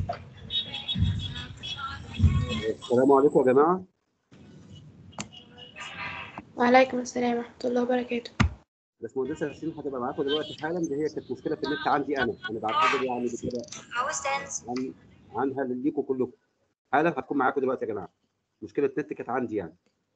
السلام عليكم يا جماعة وعليكم السلام ورحمة الله وبركاته باشمهندسة ياسين هتبقى معاكم دلوقتي حالا دي هي كانت مشكلة في النت عندي أنا أنا بعتذر يعني بكده عن عنها ليكم كلكم حالا هتكون معاكم دلوقتي يا جماعة مشكلة نت كانت عندي يعني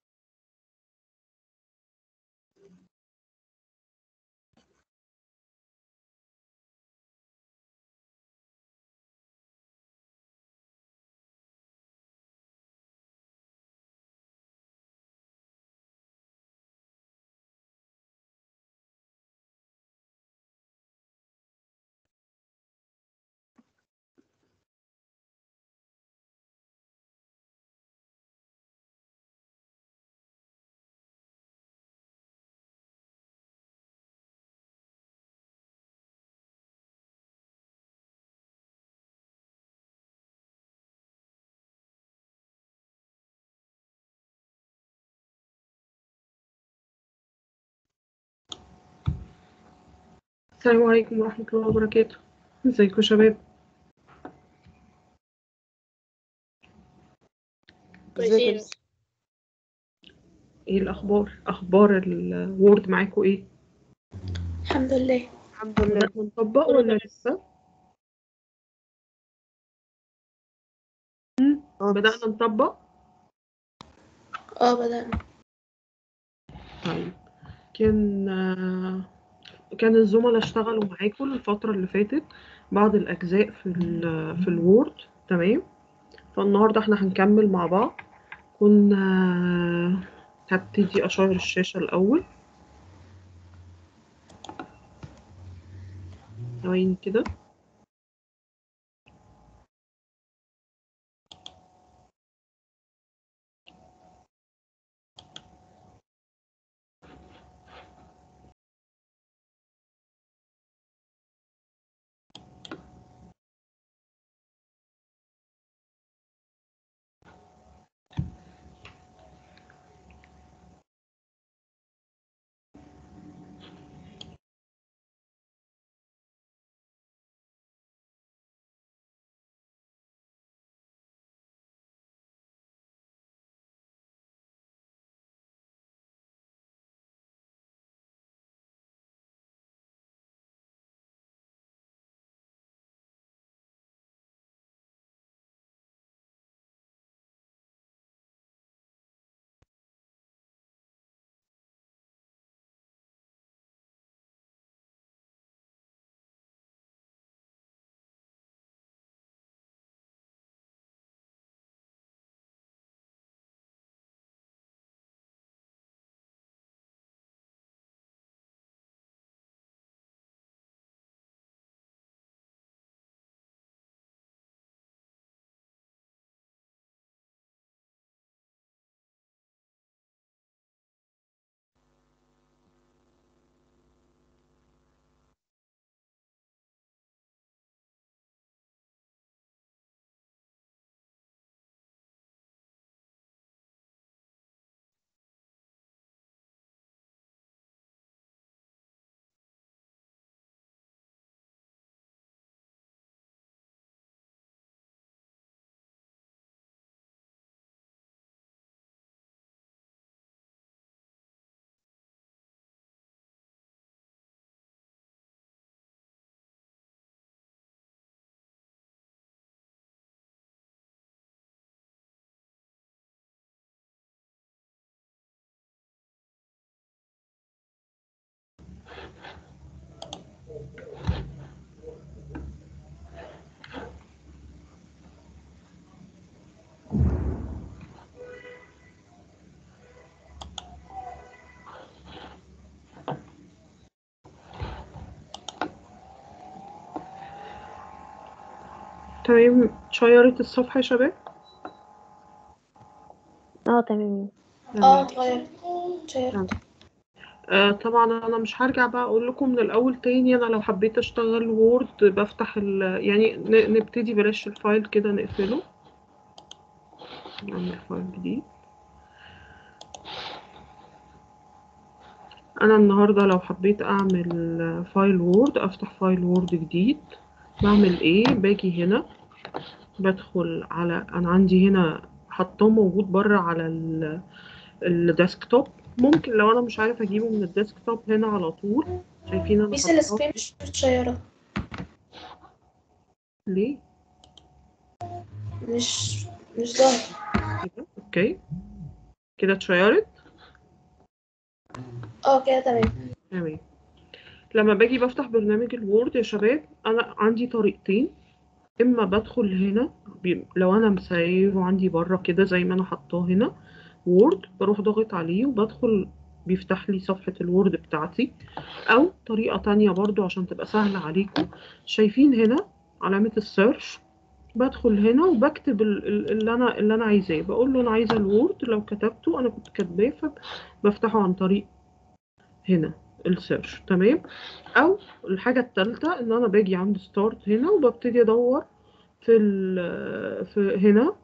السلام عليكم ورحمة الله وبركاته ازيكم يا شباب كويسين ايه الأخبار أخبار الوورد معاكم ايه الحمد لله الحمد لله بدأنا نطبق ولا لسه بدأنا نطبق اه بدأنا طيب كان آه، كان الزملاء اشتغلوا معاكم الفترة اللي فاتت بعض الأجزاء في ال في الوورد تمام فالنهاردة احنا هنكمل مع بعض كنا هبتدي أشير الشاشة الأول ثواني كده تمام شيرت الصفحة يا شباب اه تمام اه اتغيرت شيرت آه طبعا انا مش هرجع بقى اقول لكم من الاول تاني انا لو حبيت اشتغل وورد بفتح ال يعني ن- نبتدي بلاش الفايل كده نقفله نعمل فايل جديد انا النهارده لو حبيت اعمل فايل وورد افتح فايل وورد جديد بعمل ايه باجي هنا بدخل على انا عندي هنا حطاه موجود بره على ال- الديسكتوب ممكن لو انا مش عارف اجيبه من الديسكتوب هنا على طول شايفين انا ميس حطاه السكرين مش متشيرة ليه مش مش ظاهر كده اوكي كده اتشيرت اه كده تمام تمام لما باجي بفتح برنامج الوورد يا شباب انا عندي طريقتين اما بدخل هنا بي... لو انا مسيبه عندي بره كده زي ما انا حطاه هنا وورد بروح ضاغط عليه وبدخل بيفتح لي صفحة الوورد بتاعتي او طريقة تانية برضو عشان تبقى سهلة عليكم شايفين هنا علامة السيرش بدخل هنا وبكتب ال- ال- اللي انا اللي انا عايزاه بقول له انا عايزه الوورد لو كتبته انا كنت كاتباه فبفتحه عن طريق هنا السيرش تمام او الحاجه الثالثه ان انا باجي عند ستارت هنا وببتدي ادور في ال في هنا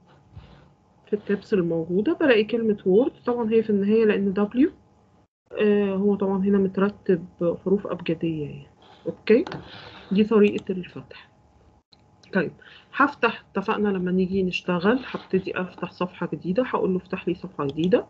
في التابس الموجوده بلاقي كلمه وورد طبعا هي في النهايه لان دبليو آه هو طبعا هنا مترتب حروف ابجديه يعني اوكي دي طريقه الفتح طيب هفتح اتفقنا لما نيجي نشتغل هبتدي افتح صفحه جديده هقول له افتح لي صفحه جديده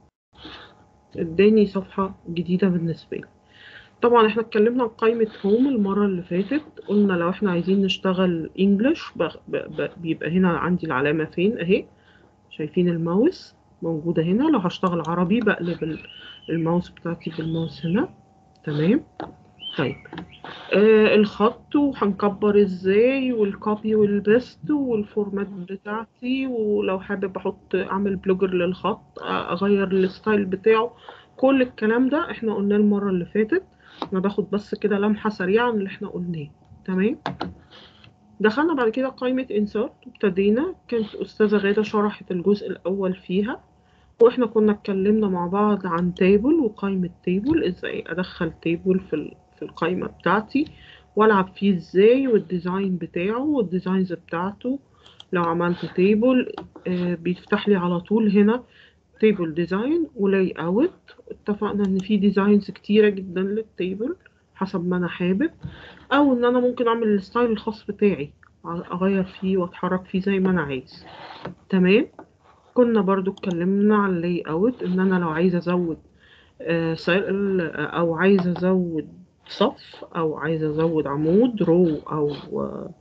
اداني صفحة جديدة بالنسبة لي طبعا احنا اتكلمنا عن قائمة هوم المرة اللي فاتت قلنا لو احنا عايزين نشتغل انجلش بيبقى هنا عندي العلامة فين اهي شايفين الماوس موجودة هنا لو هشتغل عربي بقلب ال- الماوس بتاعتي بالماوس هنا تمام طيب آه الخط وهنكبر ازاي والكوبي والبيست والفورمات بتاعتي ولو حابب احط اعمل بلوجر للخط آه، اغير الستايل بتاعه كل الكلام ده احنا قلناه المرة اللي فاتت انا باخد بس كده لمحة سريعة عن اللي احنا قلناه تمام دخلنا بعد كده قائمة insert وابتدينا كانت أستاذة غادة شرحت الجزء الأول فيها واحنا كنا اتكلمنا مع بعض عن تيبل وقائمة تيبل ازاي ادخل تيبل في ال- في القائمة بتاعتي والعب فيه ازاي والديزاين بتاعه والديزاينز بتاعته لو عملت تيبل بيفتح لي على طول هنا تيبل ديزاين ولاي اوت اتفقنا ان في ديزاينز كتيرة جدا للتيبل حسب ما انا حابب او ان انا ممكن اعمل الستايل الخاص بتاعي اغير فيه واتحرك فيه زي ما انا عايز تمام كنا برضو اتكلمنا عن اللاي اوت ان انا لو عايزه ازود آه، سائل او عايزه ازود صف او عايزه ازود عمود رو او آه،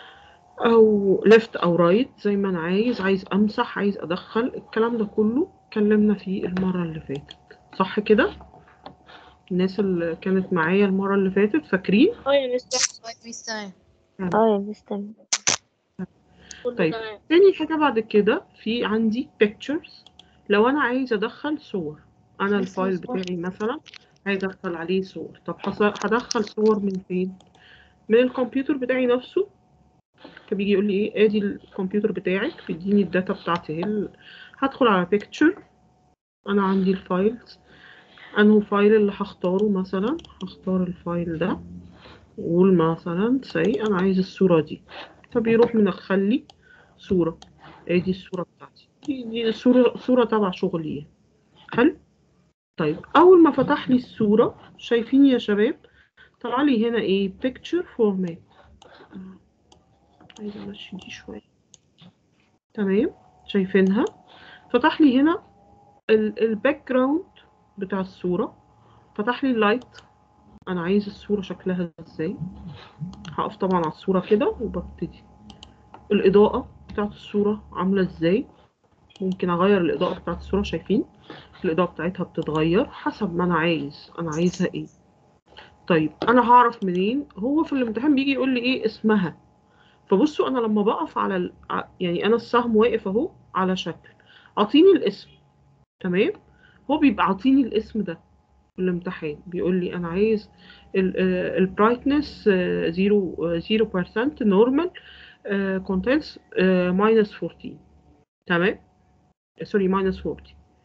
او ليفت او رايت زي ما انا عايز عايز امسح عايز ادخل الكلام ده كله اتكلمنا فيه المره اللي فاتت صح كده الناس اللي كانت معايا المره اللي فاتت فاكرين اه يا مستر ميس تمام اه يا مس تمام كله طيب. تمام تاني حاجة بعد كده في عندي pictures لو أنا عايزة أدخل صور أنا بس الفايل مصباح. بتاعي مثلا عايزة أدخل عليه صور طب هص- هدخل صور من فين؟ من الكمبيوتر بتاعي نفسه كان بيجي يقول لي إيه آدي الكمبيوتر بتاعك بيديني الداتا بتاعتي هي ال- هدخل على picture أنا عندي الفايلز أنه فايل اللي هختاره مثلا هختار الفايل ده وقول مثلا سي أنا عايز الصورة دي فبيروح مدخلي صورة ادي الصورة بتاعتي دي, دي صورة صورة تبع شغلي حلو طيب اول ما فتح لي الصورة شايفين يا شباب طلع لي هنا ايه picture format عايزة امشي دي شوية تمام شايفينها فتح لي هنا الباك جراوند بتاع الصورة فتح لي اللايت انا عايز الصورة شكلها ازاي هقف طبعا على الصورة كده وببتدي الإضاءة بتاعت الصورة عاملة ازاي ممكن أغير الإضاءة بتاعت الصورة شايفين الإضاءة بتاعتها بتتغير حسب ما أنا عايز أنا عايزها ايه طيب أنا هعرف منين هو في الامتحان بيجي يقول لي ايه اسمها فبصوا أنا لما بقف على ال... ع- يعني أنا السهم واقف أهو على شكل أعطيني الاسم تمام هو بيبقى عاطيني الاسم ده في الامتحان بيقول لي أنا عايز البرايتنس 0 0% نورمال contents ماينس 14 تمام سوري ماينس 40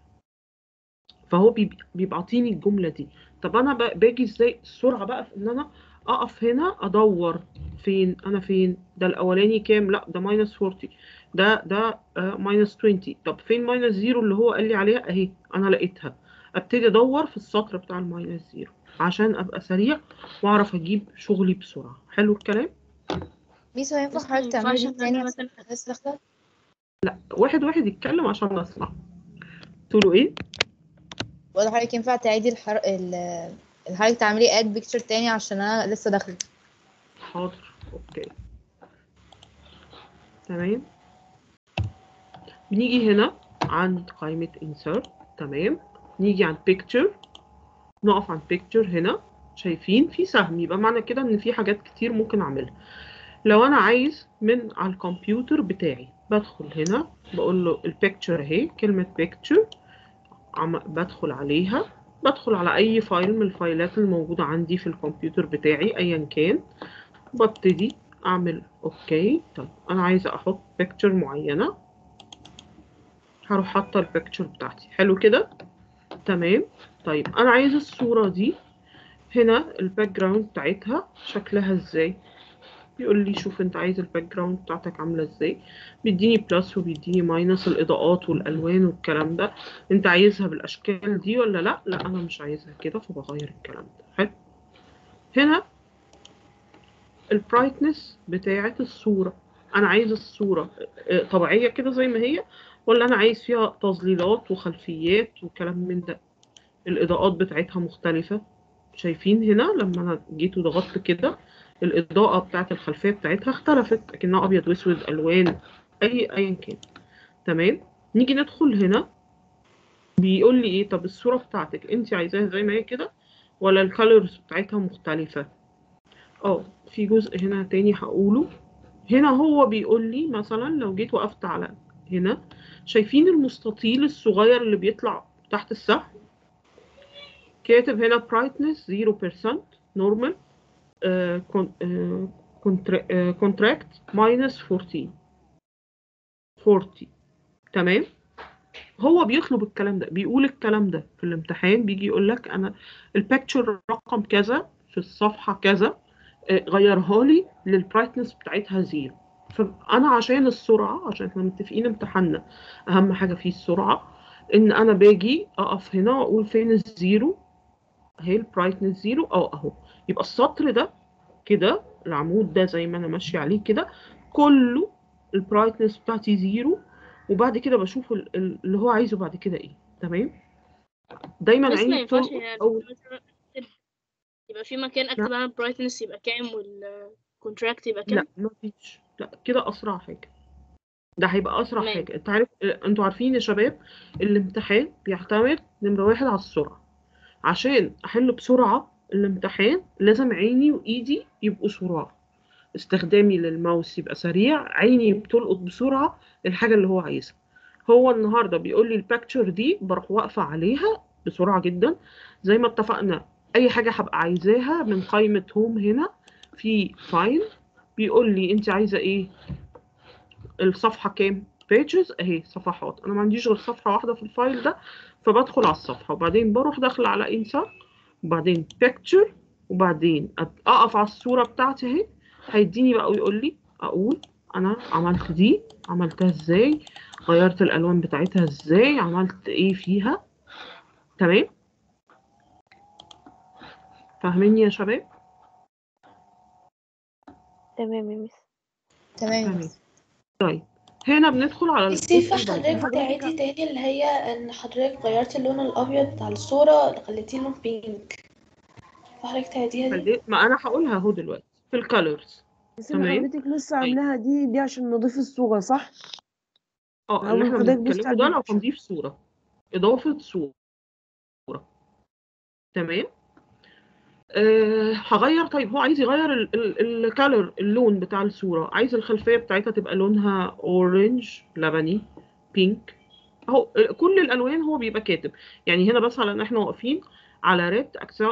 فهو بيب- بيبقى عاطيني الجمله دي طب انا ب- باجي ازاي السرعه بقى في ان انا اقف هنا ادور فين انا فين ده الاولاني كام لا ده ماينس 40 ده ده ماينس 20 طب فين ماينس 0 اللي هو قال لي عليها اهي انا لقيتها ابتدي ادور في السطر بتاع الماينس 0 عشان ابقى سريع واعرف اجيب شغلي بسرعه حلو الكلام ميس هو ينفع بس ما حضرتك تعملي ينفعش دي تاني نعمل عشان مثلا الناس داخلة واحد واحد يتكلم عشان نسمع تقولوا ايه ولا حضرتك ينفع تعيدي الحر... ال اللي حضرتك تعملي اد بيكتشر تاني عشان انا لسه داخلة حاضر اوكي تمام بنيجي هنا عند قائمة insert تمام نيجي عند picture نقف عند picture هنا شايفين في سهم يبقى معنى كده ان في حاجات كتير ممكن اعملها لو انا عايز من على الكمبيوتر بتاعي بدخل هنا بقول له البيكتشر اهي كلمة picture عم بدخل عليها بدخل على اي فايل من الفايلات الموجودة عندي في الكمبيوتر بتاعي ايا كان ببتدي اعمل اوكي طب انا عايزه احط بيكتشر معينه هروح حاطه البيكتشر بتاعتي حلو كده تمام طيب انا عايزه الصوره دي هنا الباك جراوند بتاعتها شكلها ازاي بيقول لي شوف انت عايز الباك جراوند بتاعتك عامله ازاي بيديني بلس وبيديني ماينس الاضاءات والالوان والكلام ده انت عايزها بالاشكال دي ولا لا لا انا مش عايزها كده فبغير الكلام ده حلو هنا البرايتنس بتاعة الصورة أنا عايز الصورة آه، طبيعية كده زي ما هي ولا أنا عايز فيها تظليلات وخلفيات وكلام من ده الإضاءات بتاعتها مختلفة شايفين هنا لما أنا جيت وضغطت كده الإضاءة بتاعة الخلفية بتاعتها اختلفت لكنها أبيض وأسود ألوان أي أيا كان تمام نيجي ندخل هنا بيقول لي إيه طب الصورة بتاعتك أنت عايزاها زي ما هي كده ولا الكالرز بتاعتها مختلفة اه في جزء هنا تاني هقوله هنا هو بيقول لي مثلا لو جيت وقفت على هنا شايفين المستطيل الصغير اللي بيطلع تحت السهم كاتب هنا brightness 0% normal uh, con, uh, contra- uh, contract minus 14 40 تمام هو بيطلب الكلام ده بيقول الكلام ده في الامتحان بيجي يقول لك انا البيكتشر رقم كذا في الصفحة كذا آه، غيرها لي للبرايتنس بتاعتها زيرو فانا عشان السرعه عشان احنا متفقين امتحاننا اهم حاجه فيه السرعه ان انا باجي اقف هنا واقول فين الزيرو اهي البرايتنس زيرو اه اهو يبقى السطر ده كده العمود ده زي ما انا ماشيه عليه كده كله البرايتنس بتاعتي زيرو وبعد كده بشوف ال- ال- اللي هو عايزه بعد كده ايه تمام دايما بس ما عيني ينفعش بتلقط يعني اول مثلا أكتب- يبقى في مكان اكتب انا البرايتنس يبقى كام والكونتراكت يبقى كام لا مفيش لا كده اسرع حاجه ده هيبقى اسرع تمام. حاجه انت عارف انتوا عارفين يا شباب الامتحان بيعتمد نمره واحد على السرعه عشان احل بسرعه الامتحان لازم عيني وايدي يبقوا سرعه استخدامي للماوس يبقى سريع عيني بتلقط بسرعه الحاجه اللي هو عايزها هو النهارده بيقول لي البكتشر دي بروح واقفه عليها بسرعه جدا زي ما اتفقنا اي حاجه هبقى عايزاها من قائمه هوم هنا في فايل بيقول لي انت عايزه ايه الصفحه كام pages اهي صفحات انا ما عنديش غير صفحه واحده في الفايل ده فبدخل على الصفحه وبعدين بروح داخله على insert وبعدين picture وبعدين أت- اقف على الصوره بتاعتي اهي هيديني بقى ويقول لي اقول انا عملت دي عملتها ازاي غيرت الالوان بتاعتها ازاي عملت ايه فيها تمام فاهميني يا شباب تمام يا ميس تمام تمام طيب هنا بندخل على بس ينفع الجزء اللي بعديه. حضرتك تعيدي تاني اللي هي ان حضرتك غيرتي اللون الابيض بتاع الصورة خليتيه لون بينك فحضرتك تعيديها دي خلي- ما انا هقولها اهو دلوقتي في الكالرز بس اللي تمام. حضرتك لسه طيب. عاملاها دي دي عشان نضيف الصورة صح؟ اه أول اللي احنا حضرتك دوست بنتكلمه على ده لو البيكتشر. هنضيف صورة إضافة صورة تمام أه هغير طيب هو عايز يغير الكالر اللون بتاع الصورة عايز الخلفية بتاعتها تبقى لونها اورنج لبني بينك اهو ال- كل الالوان هو بيبقى كاتب يعني هنا بس على ان احنا واقفين على ريد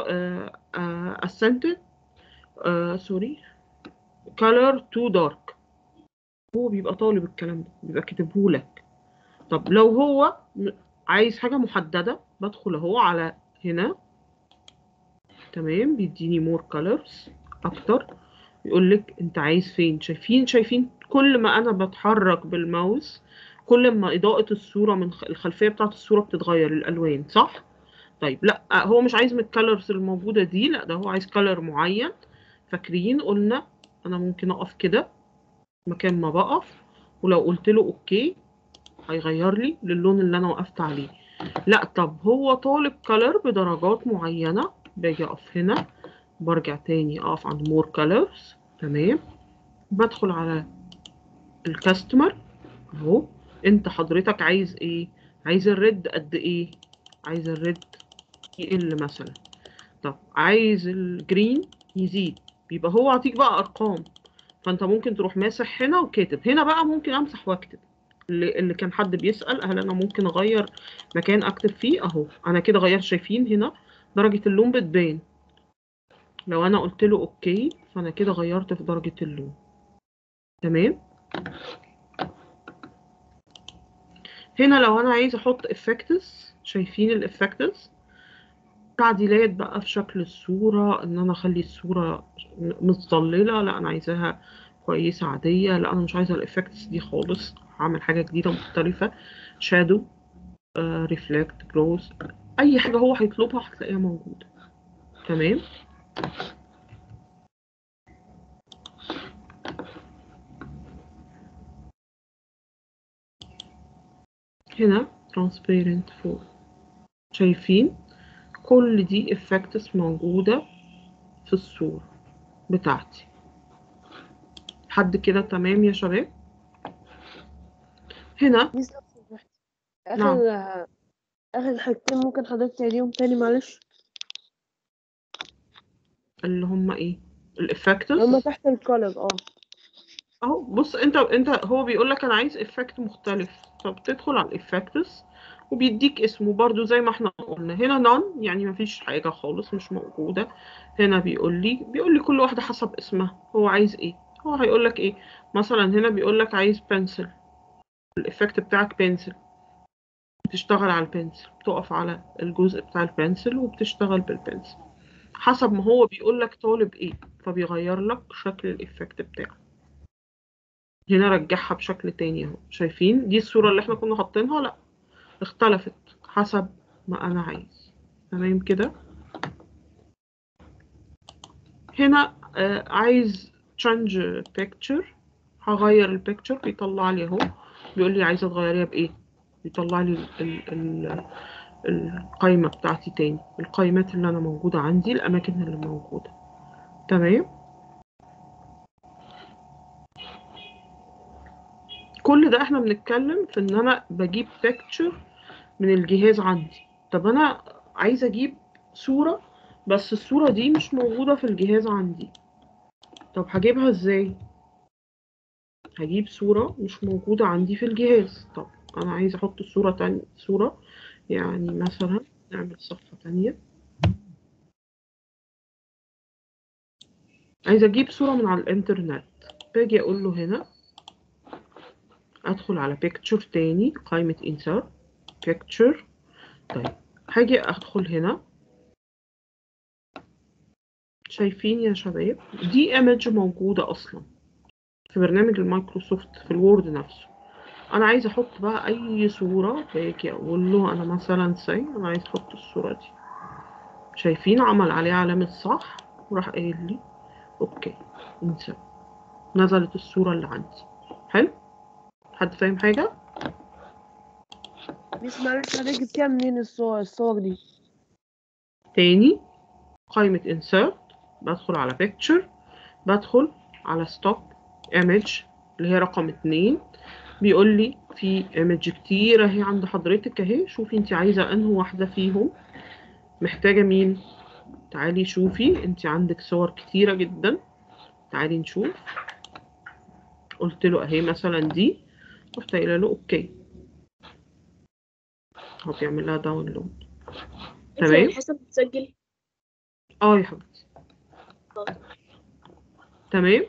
اسنتد سوري كالر تو دارك هو بيبقى طالب الكلام ده بيبقى كاتبه لك طب لو هو م- عايز حاجة محددة بدخل اهو على هنا تمام بيديني مور كولرز اكتر يقول لك انت عايز فين شايفين شايفين كل ما انا بتحرك بالماوس كل ما اضاءة الصورة من خ- الخلفية بتاعت الصورة بتتغير الالوان صح طيب لا هو مش عايز من الكالرز الموجودة دي لا ده هو عايز كالر معين فاكرين قلنا انا ممكن اقف كده مكان ما بقف ولو قلت له اوكي هيغير لي للون اللي انا وقفت عليه لا طب هو طالب كلر بدرجات معينة باجي اقف هنا برجع تاني اقف عند مور كلرز تمام بدخل على الكاستمر اهو انت حضرتك عايز ايه عايز الريد قد ايه عايز الريد يقل مثلا طب عايز الجرين يزيد بيبقى هو عطيك بقى ارقام فانت ممكن تروح ماسح هنا وكاتب هنا بقى ممكن امسح واكتب اللي, اللي كان حد بيسأل هل انا ممكن اغير مكان اكتب فيه اهو انا كده غيرت شايفين هنا درجة اللون بتبان لو انا قلت له اوكي فانا كده غيرت في درجة اللون تمام هنا لو انا عايزه احط افكتس شايفين الافكتس تعديلات بقى في شكل الصورة ان انا اخلي الصورة متظللة لا انا عايزاها كويسة عادية لا انا مش عايزة الافكتس دي خالص هعمل حاجة جديدة مختلفة شادو ريفلكت كلوز اي حاجة هو هيطلبها هتلاقيها موجودة تمام هنا transparent فوق شايفين كل دي effects موجودة في الصورة بتاعتي حد كده تمام يا شباب هنا ميس لو سمحت نعم. آخر آخر حاجتين ممكن حضرتك تعيديهم تاني معلش اللي هم ايه الافكتس هما تحت الكولر اه اهو بص انت انت هو بيقول لك انا عايز افكت مختلف فبتدخل على الافكتس وبيديك اسمه برضو زي ما احنا قلنا هنا نون يعني مفيش حاجة خالص مش موجودة هنا بيقول لي بيقول لي كل واحدة حسب اسمها هو عايز ايه هو هيقول لك ايه مثلا هنا بيقول لك عايز بنسل الافكت بتاعك بنسل بتشتغل على البنسل بتقف على الجزء بتاع البنسل وبتشتغل بالبنسل حسب ما هو بيقول لك طالب ايه فبيغير لك شكل الافكت بتاعه هنا رجعها بشكل تاني اهو شايفين دي الصورة اللي احنا كنا حاطينها لا اختلفت حسب ما انا عايز تمام كده هنا آه عايز change picture هغير البيكتشر بيطلع لي اهو بيقول لي عايزه تغيريها بايه بيطلع لي ال ال القايمه بتاعتي تاني القايمات اللي انا موجوده عندي الاماكن اللي موجوده تمام كل ده احنا بنتكلم في ان انا بجيب بيكتشر من الجهاز عندي طب انا عايزه اجيب صوره بس الصوره دي مش موجوده في الجهاز عندي طب هجيبها ازاي هجيب صورة مش موجودة عندي في الجهاز طب أنا عايزة أحط الصورة تانية صورة يعني مثلا نعمل صفحة تانية عايزة أجيب صورة من على الإنترنت باجي أقول له هنا أدخل على picture تاني قائمة insert picture طيب هاجي أدخل هنا شايفين يا شباب دي image موجودة أصلا في برنامج المايكروسوفت في الوورد نفسه انا عايزه احط بقى اي صوره باجي اقول له انا مثلا سي انا عايز احط الصوره دي شايفين عمل عليها علامه صح وراح قايل لي اوكي انسى نزلت الصوره اللي عندي حلو حد فاهم حاجه ميس معلش حضرتك جبتيها منين الصور الصور دي تاني قائمه insert بدخل على picture بدخل على stop image اللي هي رقم اتنين بيقول لي في ايمج كتير اهي عند حضرتك اهي شوفي انت عايزه انهي واحده فيهم محتاجه مين تعالي شوفي انت عندك صور كتيره جدا تعالي نشوف قلت له اهي مثلا دي رحت قايله له اوكي هو بيعمل لها داونلود تمام حسب بتسجل اه يا حبيبتي تمام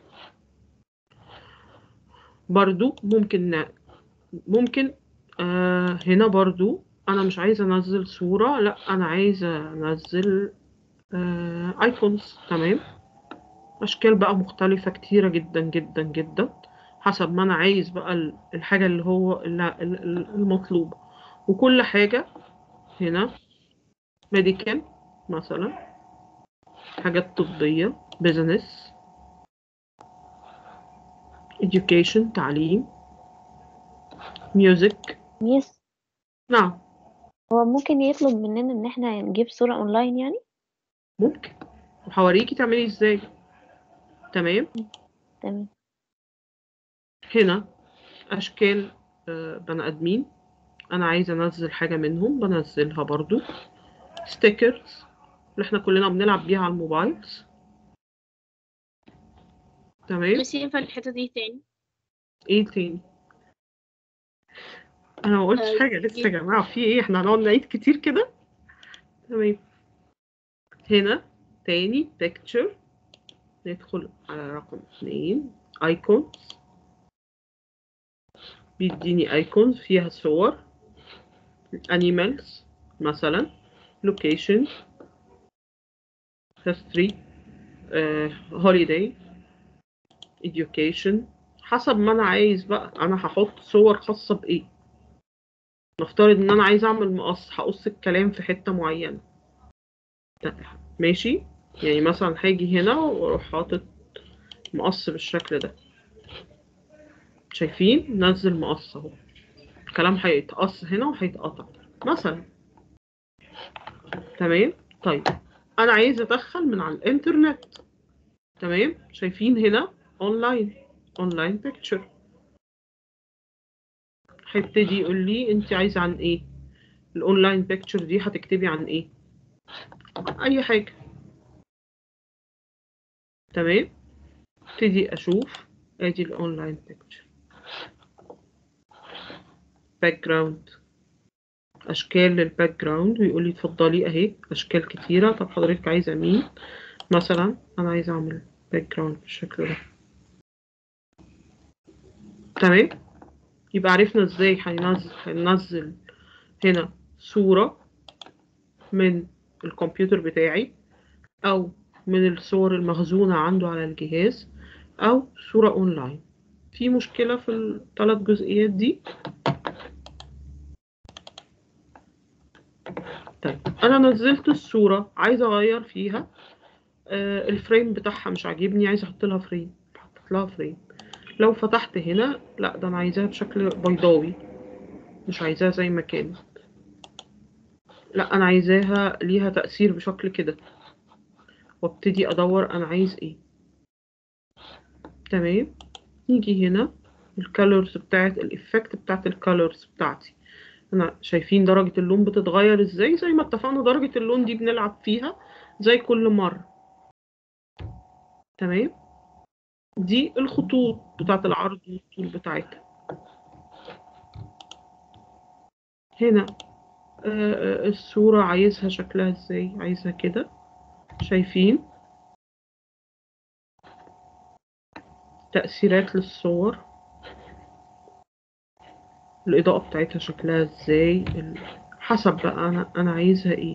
برضو ممكن ن- ممكن آه هنا برضو انا مش عايزه انزل صوره لا انا عايزه انزل آه ايكونز تمام اشكال بقى مختلفه كتيره جدا جدا جدا حسب ما انا عايز بقى ال- الحاجه اللي هو ال- ال- ال- المطلوبه وكل حاجه هنا ميديكال مثلا حاجات طبيه بيزنس education تعليم music ميس نعم هو ممكن يطلب مننا ان احنا نجيب صورة اونلاين يعني ممكن وهوريكي تعملي ازاي تمام تمام هنا اشكال آه، بني ادمين انا عايزه انزل حاجه منهم بنزلها برضو ستيكرز اللي احنا كلنا بنلعب بيها على الموبايلز تمام بس ينفع الحتة دي تاني ايه تاني انا ما قلتش آه، حاجه لسه يا دي- جماعه في ايه احنا هنقعد نعيد كتير كده تمام هنا تاني picture ندخل على رقم اتنين icons بيديني icons فيها صور animals مثلا location history آه، holiday education حسب ما انا عايز بقى انا هحط صور خاصة بايه نفترض ان انا عايز اعمل مقص هقص الكلام في حتة معينة ده- ماشي يعني مثلا هاجي هنا واروح حاطط مقص بالشكل ده شايفين نزل مقص اهو الكلام هيتقص هنا وهيتقطع مثلا تمام طيب انا عايز ادخل من على الانترنت تمام شايفين هنا اونلاين اونلاين بيكتشر هيبتدي يقول لي انت عايزه عن ايه الاونلاين بيكتشر دي هتكتبي عن ايه اي حاجه تمام ابتدي اشوف ادي الاونلاين بيكتشر باك جراوند اشكال للباك جراوند ويقول لي اتفضلي اهي اشكال كتيره طب حضرتك عايزه مين مثلا انا عايزه اعمل باك جراوند بالشكل ده تمام يبقى عرفنا ازاي هننزل هننزل هنا صورة من الكمبيوتر بتاعي او من الصور المخزونة عنده على الجهاز او صورة اونلاين في مشكلة في الثلاث جزئيات دي طيب انا نزلت الصورة عايزة اغير فيها آه الفريم بتاعها مش عاجبني عايزة احط لها فريم حطيت لها فريم لو فتحت هنا لا ده انا عايزاها بشكل بيضاوي مش عايزاها زي ما كانت لا انا عايزاها ليها تأثير بشكل كده وابتدي ادور انا عايز ايه تمام نيجي هنا الكالرز بتاعت الافكت بتاعت الكالرز بتاعتي انا شايفين درجة اللون بتتغير ازاي زي ما اتفقنا درجة اللون دي بنلعب فيها زي كل مرة تمام دي الخطوط بتاعت العرض والطول بتاعتها هنا آه، آه، الصورة عايزها شكلها ازاي عايزها كده شايفين تأثيرات للصور الإضاءة بتاعتها شكلها ازاي ال- حسب بقى أنا أنا عايزها ايه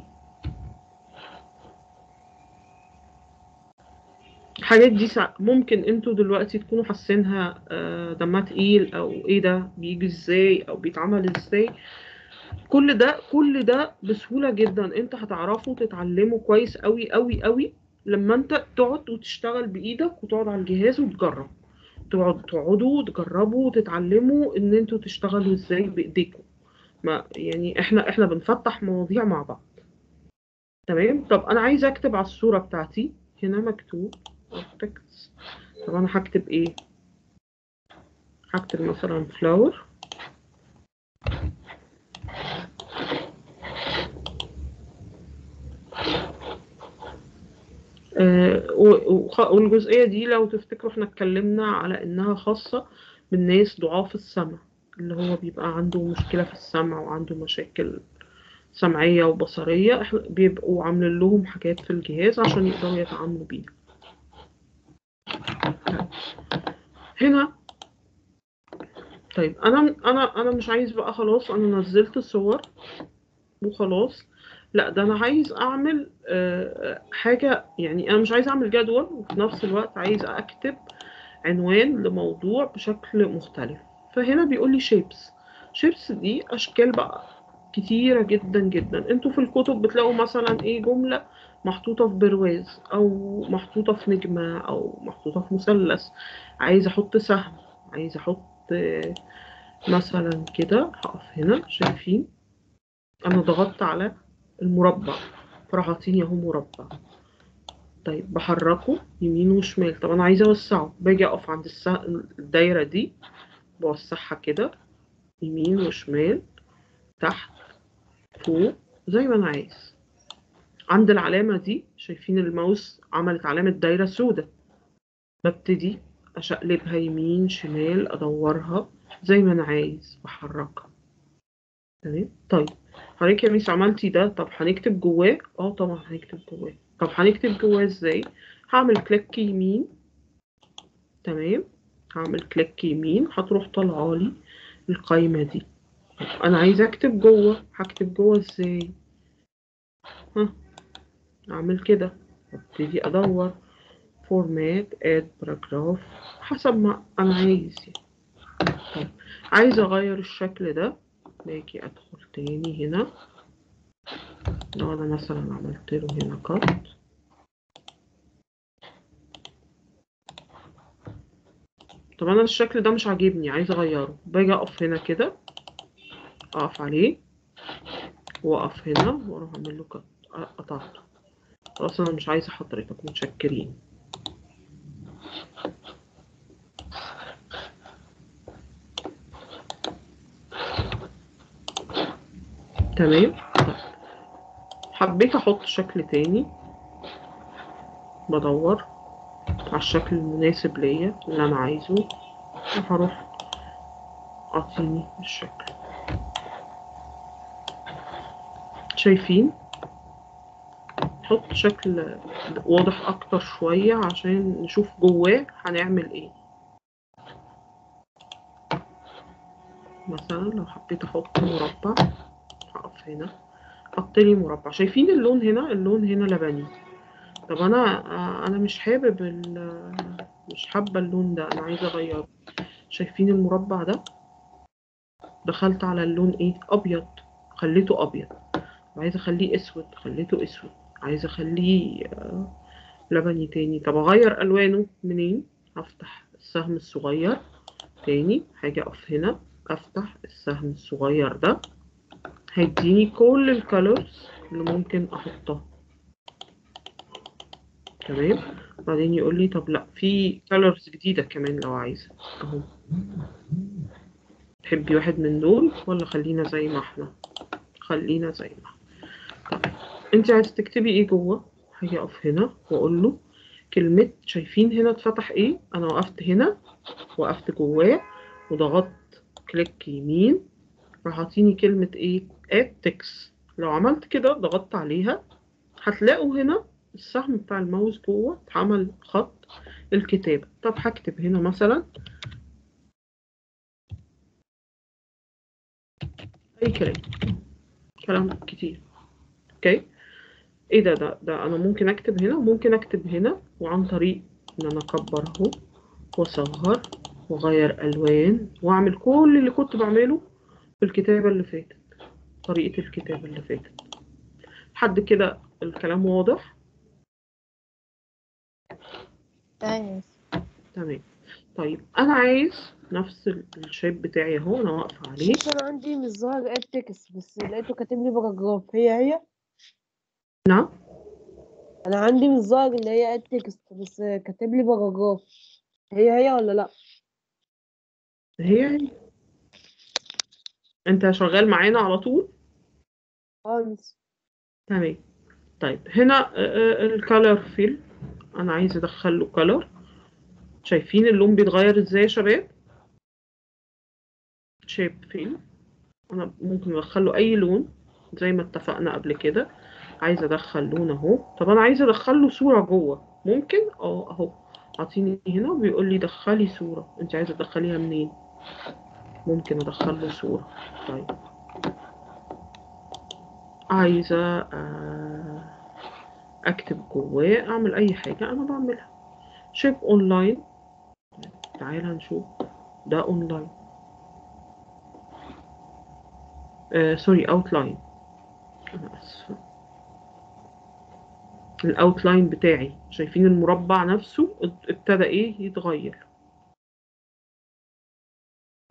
الحاجات دي سا- ممكن انتوا دلوقتي تكونوا حاسينها آه، دمها تقيل او ايه ده بيجي ازاي او بيتعمل ازاي كل ده كل ده بسهولة جدا انت هتعرفه تتعلمه كويس قوي قوي قوي لما انت تقعد وتشتغل بايدك وتقعد على الجهاز وتجرب تقعد تقعدوا تجربوا وتتعلموا ان انتوا تشتغلوا ازاي بايديكم ما يعني احنا احنا بنفتح مواضيع مع بعض تمام طب انا عايزه اكتب على الصورة بتاعتي هنا مكتوب text. طب انا هكتب ايه هكتب مثلا فلاور آه، و- وخ- والجزئية دي لو تفتكروا احنا اتكلمنا على انها خاصة بالناس ضعاف السمع اللي هو بيبقى عنده مشكلة في السمع وعنده مشاكل سمعية وبصرية احنا بيبقوا عاملين لهم حاجات في الجهاز عشان يقدروا يتعاملوا بيها طيب. هنا طيب انا انا انا مش عايز بقى خلاص انا نزلت الصور وخلاص لا ده انا عايز اعمل آه، حاجة يعني انا مش عايز اعمل جدول وفي نفس الوقت عايز اكتب عنوان لموضوع بشكل مختلف فهنا بيقول لي شيبس شيبس دي اشكال بقى كتيرة جدا جدا انتوا في الكتب بتلاقوا مثلا ايه جملة محطوطة في برواز او محطوطة في نجمة او محطوطة في مثلث عايز احط سهم عايزة احط آه، مثلا كده هقف هنا شايفين انا ضغطت على المربع فراح عاطيني اهو مربع طيب بحركه يمين وشمال طب انا عايزه اوسعه باجي اقف عند الس- الدايره دي بوسعها كده يمين وشمال تحت فوق زي ما انا عايز عند العلامه دي شايفين الماوس عملت علامه دايره سودة ببتدي اشقلبها يمين شمال ادورها زي ما انا عايز بحركها تمام طيب حضرتك يا ميس عملتي ده طب هنكتب جواه اه طبعا هنكتب جواه طب هنكتب جواه ازاي هعمل كليك يمين تمام هعمل كليك يمين هتروح طالعه لي القايمه دي طب انا عايزه اكتب جوه هكتب جوه ازاي ها اعمل كده ابتدي ادور فورمات اد باراجراف حسب ما انا عايز يعني. طيب عايزه اغير الشكل ده باجي ادخل تاني هنا لو انا مثلا عملت له هنا كات طب انا الشكل ده مش عاجبني عايزه اغيره باجي اقف هنا كده اقف عليه واقف هنا واروح اعمل له كات قطعته خلاص انا مش عايزه حضرتك متشكرين تمام طيب حبيت احط شكل تاني بدور على الشكل المناسب ليا اللي انا عايزه وهروح اعطيني الشكل شايفين نحط شكل واضح اكتر شوية عشان نشوف جواه هنعمل ايه مثلا لو حبيت احط مربع هقف هنا حط لي مربع شايفين اللون هنا اللون هنا لبني طب انا انا مش حابب ال- مش حابه اللون ده انا عايزه اغيره شايفين المربع ده دخلت على اللون ايه ابيض خليته ابيض عايزه اخليه اسود خليته اسود عايزه اخليه آه، لبني تاني طب اغير الوانه منين هفتح السهم الصغير تاني هاجي اقف هنا افتح السهم الصغير ده هيديني كل الكالرز اللي ممكن احطها تمام بعدين يقول لي طب لا في كالرز جديدة كمان لو عايزة اهو تحبي واحد من دول ولا خلينا زي ما احنا خلينا زي ما احنا طب انت عايزة تكتبي ايه جوه هاجي اقف هنا واقول له كلمة شايفين هنا اتفتح ايه انا وقفت هنا وقفت جواه وضغطت كليك يمين راح عاطيني كلمة ايه add text لو عملت كده ضغطت عليها هتلاقوا هنا السهم بتاع الماوس جوه اتعمل خط الكتابة طب هكتب هنا مثلا أي كلام كلام كتير اوكي ايه ده ده ده انا ممكن اكتب هنا وممكن اكتب هنا وعن طريق ان انا اكبر اهو واصغر واغير الوان واعمل كل اللي كنت بعمله في الكتابة اللي فاتت طريقة الكتابة اللي فاتت لحد كده الكلام واضح تمام تمام طيب انا عايز نفس ال- الشيب بتاعي اهو انا واقفة عليه بس انا عندي مش ظاهر اد تكست بس لقيته كاتب لي باراجراف هي هي نعم انا عندي مش ظاهر اللي هي اد تكست بس كاتب لي باراجراف هي هي ولا لا هي هي انت شغال معانا على طول خالص تمام طيب هنا الكالر فيل انا عايز ادخل له كالر شايفين اللون بيتغير ازاي يا شباب شيب فيل انا ممكن ادخل له اي لون زي ما اتفقنا قبل كده عايزه ادخل لون اهو طب انا عايزه ادخل له صوره جوه ممكن اه اهو اعطيني هنا وبيقول لي دخلي صوره انت عايزه تدخليها منين ممكن ادخل له صوره طيب عايزه آه، اكتب جواه اعمل اي حاجه انا بعملها شيب اونلاين تعالى نشوف ده اونلاين آه سوري اوتلاين انا اسفه الاوتلاين بتاعي شايفين المربع نفسه ابتدى ايه يتغير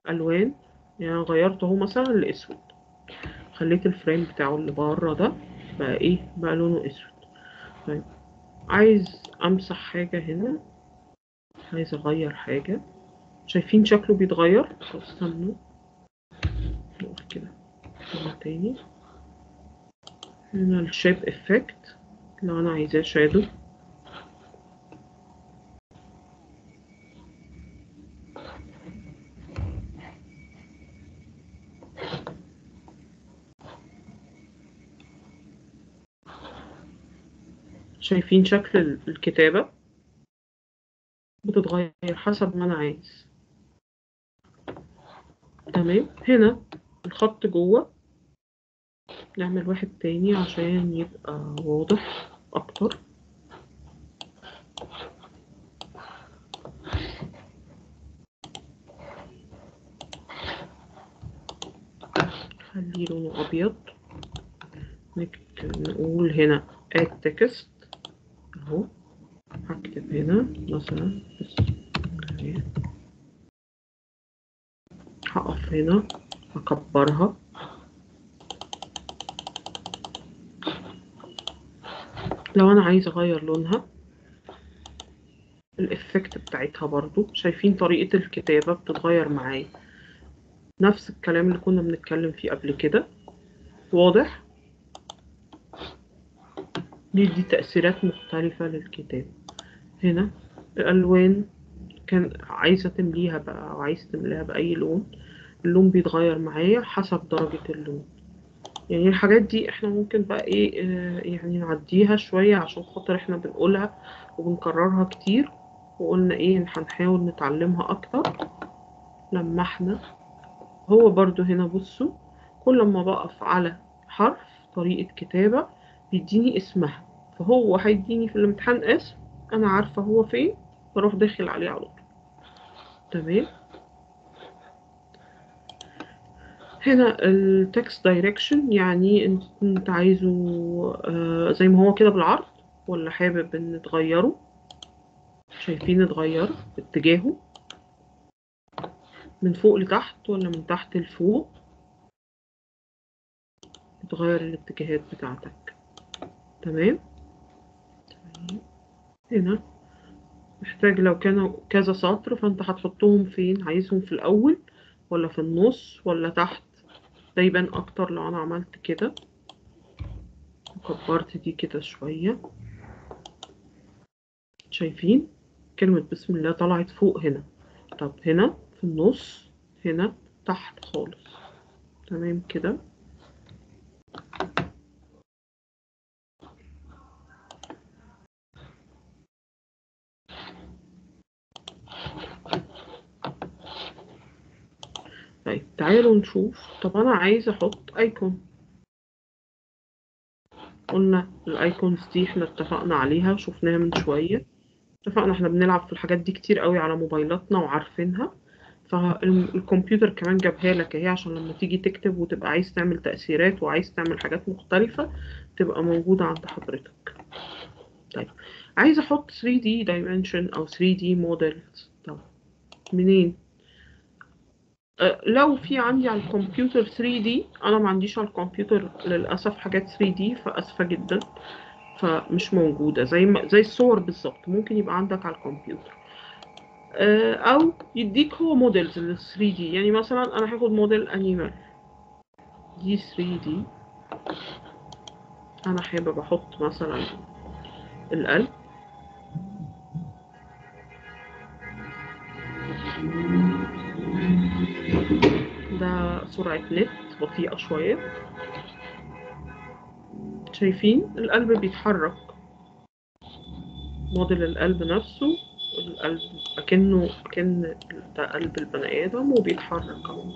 الوان يعني أنا غيرت اهو مثلا لاسود خليت الفريم بتاعه اللي بره ده بقى ايه بقى لونه اسود طيب عايز امسح حاجة هنا عايز اغير حاجة شايفين شكله بيتغير طب استنوا نقول كده مرة تاني هنا الشيب افكت لو انا عايزاه شادو شايفين شكل ال- الكتابة بتتغير حسب ما أنا عايز تمام هنا الخط جوه نعمل واحد تاني عشان يبقى واضح أكتر خليه لونه أبيض نكتب نقول هنا add text اهو هكتب هنا مثلا بس أوكي. هقف هنا هكبرها لو انا عايزه اغير لونها الافكت بتاعتها برضو شايفين طريقه الكتابه بتتغير معايا نفس الكلام اللي كنا بنتكلم فيه قبل كده واضح بيدي تأثيرات مختلفة للكتاب هنا الألوان كان عايزة تمليها بقى أو عايز تمليها بأي لون اللون بيتغير معايا حسب درجة اللون يعني الحاجات دي احنا ممكن بقى ايه آه، يعني نعديها شوية عشان خاطر احنا بنقولها وبنكررها كتير وقلنا ايه إن هنحاول نتعلمها اكتر لما احنا هو برضو هنا بصوا كل ما بقف على حرف طريقة كتابة بيديني اسمها فهو هيديني في الامتحان اسم انا عارفة هو فين بروح داخل عليه على طول تمام هنا التكست دايركشن يعني انت انت عايزه آه، زي ما هو كده بالعرض ولا حابب ان تغيره شايفين اتغير اتجاهه من فوق لتحت ولا من تحت لفوق تغير الاتجاهات بتاعتك تمام تمام. هنا محتاج لو كانوا كذا سطر فانت هتحطهم فين عايزهم في الاول ولا في النص ولا تحت ده يبان اكتر لو انا عملت كده وكبرت دي كده شوية شايفين كلمة بسم الله طلعت فوق هنا طب هنا في النص هنا تحت خالص تمام كده طيب تعالوا نشوف طب انا عايزه احط ايكون قلنا الايكونز دي احنا اتفقنا عليها وشفناها من شويه اتفقنا احنا بنلعب في الحاجات دي كتير قوي على موبايلاتنا وعارفينها فالكمبيوتر كمان جابها لك اهي عشان لما تيجي تكتب وتبقى عايز تعمل تأثيرات وعايز تعمل حاجات مختلفة تبقى موجودة عند حضرتك طيب عايز احط 3D dimension او 3D models طب منين أه، لو في عندي على الكمبيوتر 3D انا ما عنديش على الكمبيوتر للاسف حاجات 3D فاسفه جدا فمش موجوده زي ما زي الصور بالظبط ممكن يبقى عندك على الكمبيوتر أه، او يديك هو موديلز لل 3D يعني مثلا انا هاخد موديل انيمال دي 3D انا حابب احط مثلا القلب ده سرعة نت بطيئة شوية شايفين القلب بيتحرك موديل القلب نفسه القلب أكنه أكن ده قلب البني آدم وبيتحرك أهو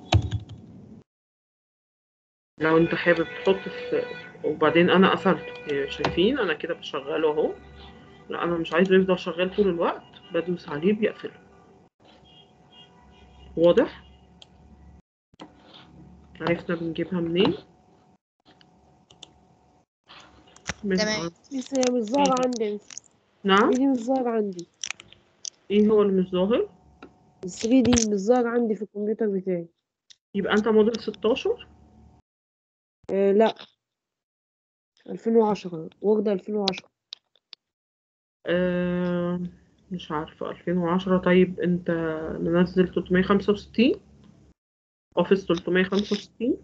لو انت حابب تحط في وبعدين انا قفلته شايفين انا كده بشغله اهو لا انا مش عايزه يفضل شغال طول الوقت بدوس عليه بيقفله واضح عرفنا بنجيبها منين من تمام. لسه هي مش ظاهرة عندي نعم دي مش ظاهرة عندي ايه هو اللي مش ظاهر ال 3 دي مش ظاهر عندي في الكمبيوتر بتاعي يبقى انت موديل 16 آه لا 2010 وورد 2010 آه مش عارفة 2010 طيب انت منزل 365 اوفيس 365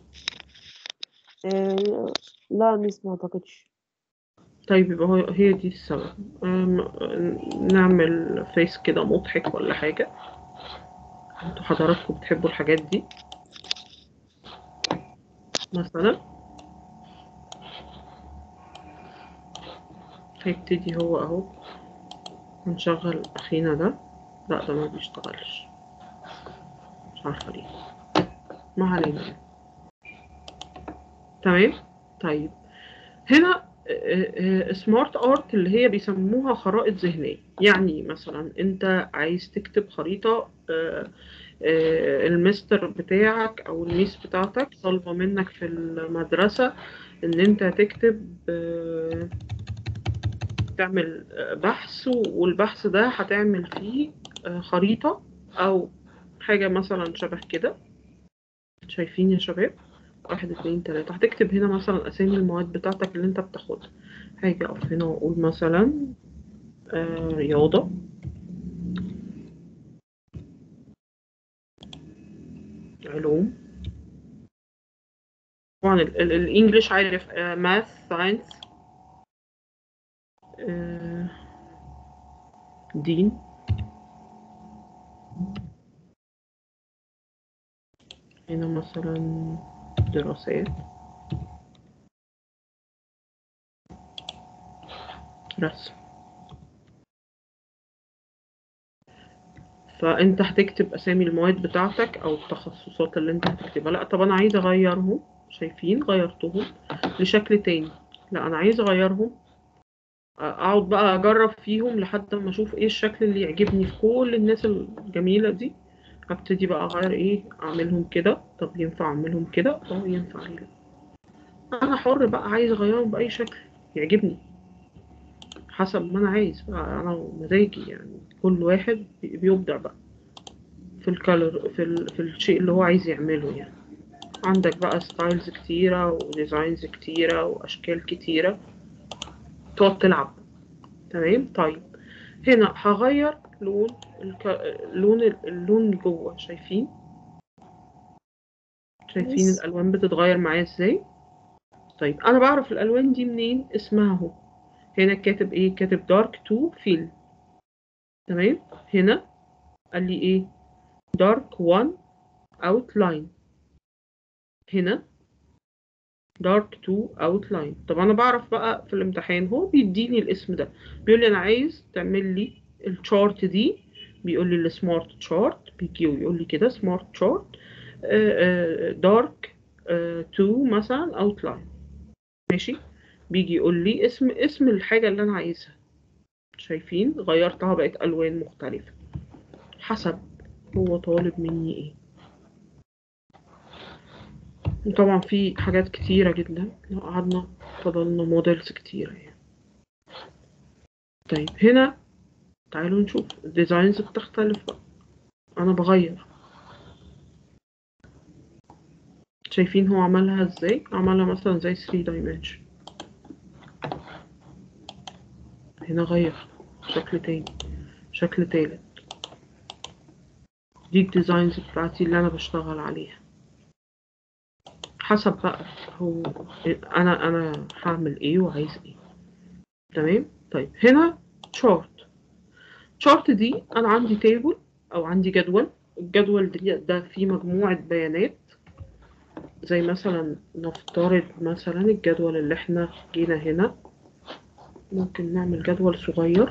آه لا ميس ما اعتقدش طيب يبقى هو- هي دي السبب آم، نعمل فيس كده مضحك ولا حاجة انتوا حضراتكم بتحبوا الحاجات دي مثلا هيبتدي هو اهو ونشغل اخينا ده لا ده ما بيشتغلش مش عارفة ليه ما علينا تمام طيب هنا سمارت ارت اللي هي بيسموها خرائط ذهنيه يعني مثلا انت عايز تكتب خريطه آه، آه، المستر بتاعك او الميس بتاعتك طالبه منك في المدرسه ان انت تكتب آه، تعمل آه، بحث والبحث ده هتعمل فيه آه، خريطه او حاجه مثلا شبه كده شايفين يا شباب واحد اتنين تلاتة هتكتب هنا مثلا أسامي المواد بتاعتك اللي أنت بتاخدها هاجي أقف هنا وأقول مثلا آه رياضة علوم طبعا ال- ال- الإنجليش عارف ماث ساينس دين هنا مثلا دراسات رسم فانت هتكتب اسامي المواد بتاعتك او التخصصات اللي انت هتكتبها لا طب انا عايز اغيرهم شايفين غيرتهم لشكل تاني لا انا عايز اغيرهم اقعد بقى اجرب فيهم لحد ما اشوف ايه الشكل اللي يعجبني في كل الناس الجميلة دي هبتدي بقى اغير ايه اعملهم كده طب ينفع اعملهم كده اه ينفع ليه لا انا حر بقى عايز اغيرهم باي شكل يعجبني حسب ما انا عايز بقى انا ومزاجي يعني كل واحد بي- بيبدع بقى في الكالر في, ال... في الشيء اللي هو عايز يعمله يعني عندك بقى ستايلز كتيرة وديزاينز كتيرة واشكال كتيرة تقعد تلعب تمام طيب هنا هغير لون الك... لون اللون جوه شايفين شايفين بس. الالوان بتتغير معايا ازاي طيب انا بعرف الالوان دي منين اسمها اهو هنا كاتب ايه كاتب دارك تو فيل تمام هنا قال لي ايه دارك 1 اوتلاين هنا دارك 2 اوتلاين طب انا بعرف بقى في الامتحان هو بيديني الاسم ده بيقول لي انا عايز تعمل لي الشارت دي بيقول لي السمارت تشارت بيجي ويقول لي كده سمارت تشارت دارك 2 مثلا اوتلاين ماشي بيجي يقول لي اسم اسم الحاجة اللي انا عايزها شايفين غيرتها بقت الوان مختلفة حسب هو طالب مني ايه طبعا في حاجات كتيرة جدا لو قعدنا فضلنا موديلز كتيرة يعني طيب هنا تعالوا نشوف الديزاينز بتختلف بقى انا بغير شايفين هو عملها ازاي عملها مثلا زي 3 dimension هنا غير شكل تاني شكل تالت دي الديزاينز بتاعتي اللي انا بشتغل عليها حسب بقى هو انا انا هعمل ايه وعايز ايه تمام طيب هنا شارت شارت دي انا عندي تيبل او عندي جدول الجدول ده, ده فيه مجموعة بيانات زي مثلا نفترض مثلا الجدول اللي احنا جينا هنا ممكن نعمل جدول صغير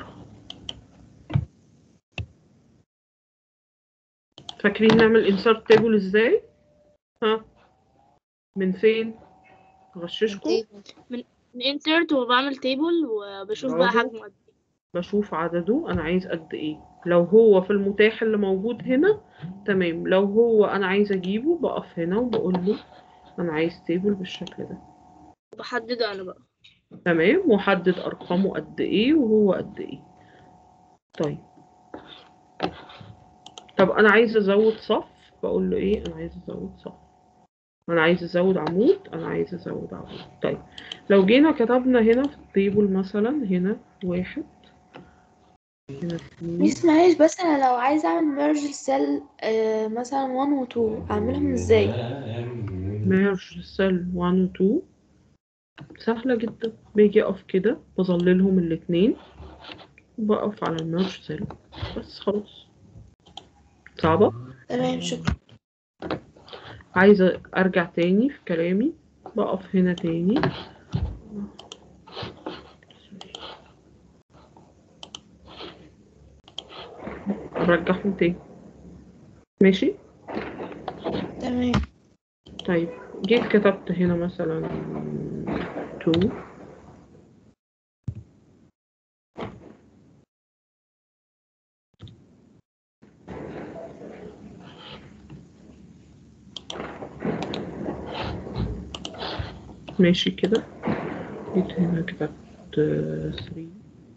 فاكرين نعمل insert table ازاي ها من فين غششكم insert وبعمل تيبل وبشوف بقى برافو. حجمه قد ايه بشوف عدده انا عايز قد ايه لو هو في المتاح اللي موجود هنا تمام لو هو انا عايز اجيبه بقف هنا وبقول له انا عايز تيبل بالشكل ده بحدده انا بقى تمام وحدد ارقامه قد ايه وهو قد ايه طيب طب انا عايز ازود صف بقول له ايه انا عايز ازود صف انا عايز ازود عمود انا عايز ازود عمود طيب لو جينا كتبنا هنا في التيبل مثلا هنا واحد هنا اتنين ميس معلش بس انا لو عايزه اعمل ميرج السيل مثلا 1 و 2 اعملهم ازاي ميرج سيل 1 و 2 سهلة جدا باجي اقف كده بظللهم الاتنين وبقف على الميرج سيل بس خلاص صعبة تمام شكرا عايزة ارجع تاني في كلامي بقف هنا تاني ارجعهم تاني ماشي تمام طيب جيت كتبت هنا مثلا 2 ماشي كده جيت هنا كتبت 3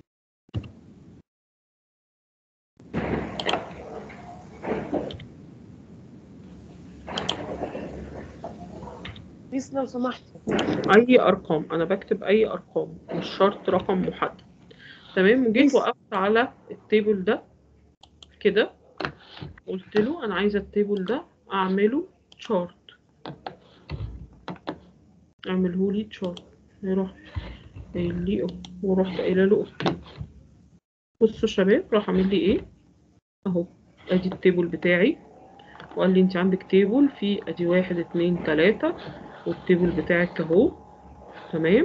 ميس لو سمحت اي ارقام انا بكتب اي ارقام مش شرط رقم محدد تمام وجيت ميس. وقفت على التيبل ده كده قلت له انا عايزه التيبل ده اعمله تشارت اعمله لي تشارت رحت قايل لي اه ورحت قايله له اوكي بصوا يا شباب راح عامل لي ايه اهو ادي التيبل بتاعي وقال لي انت عندك تيبل فيه ادي واحد اتنين تلاتة والتيبل بتاعك اهو تمام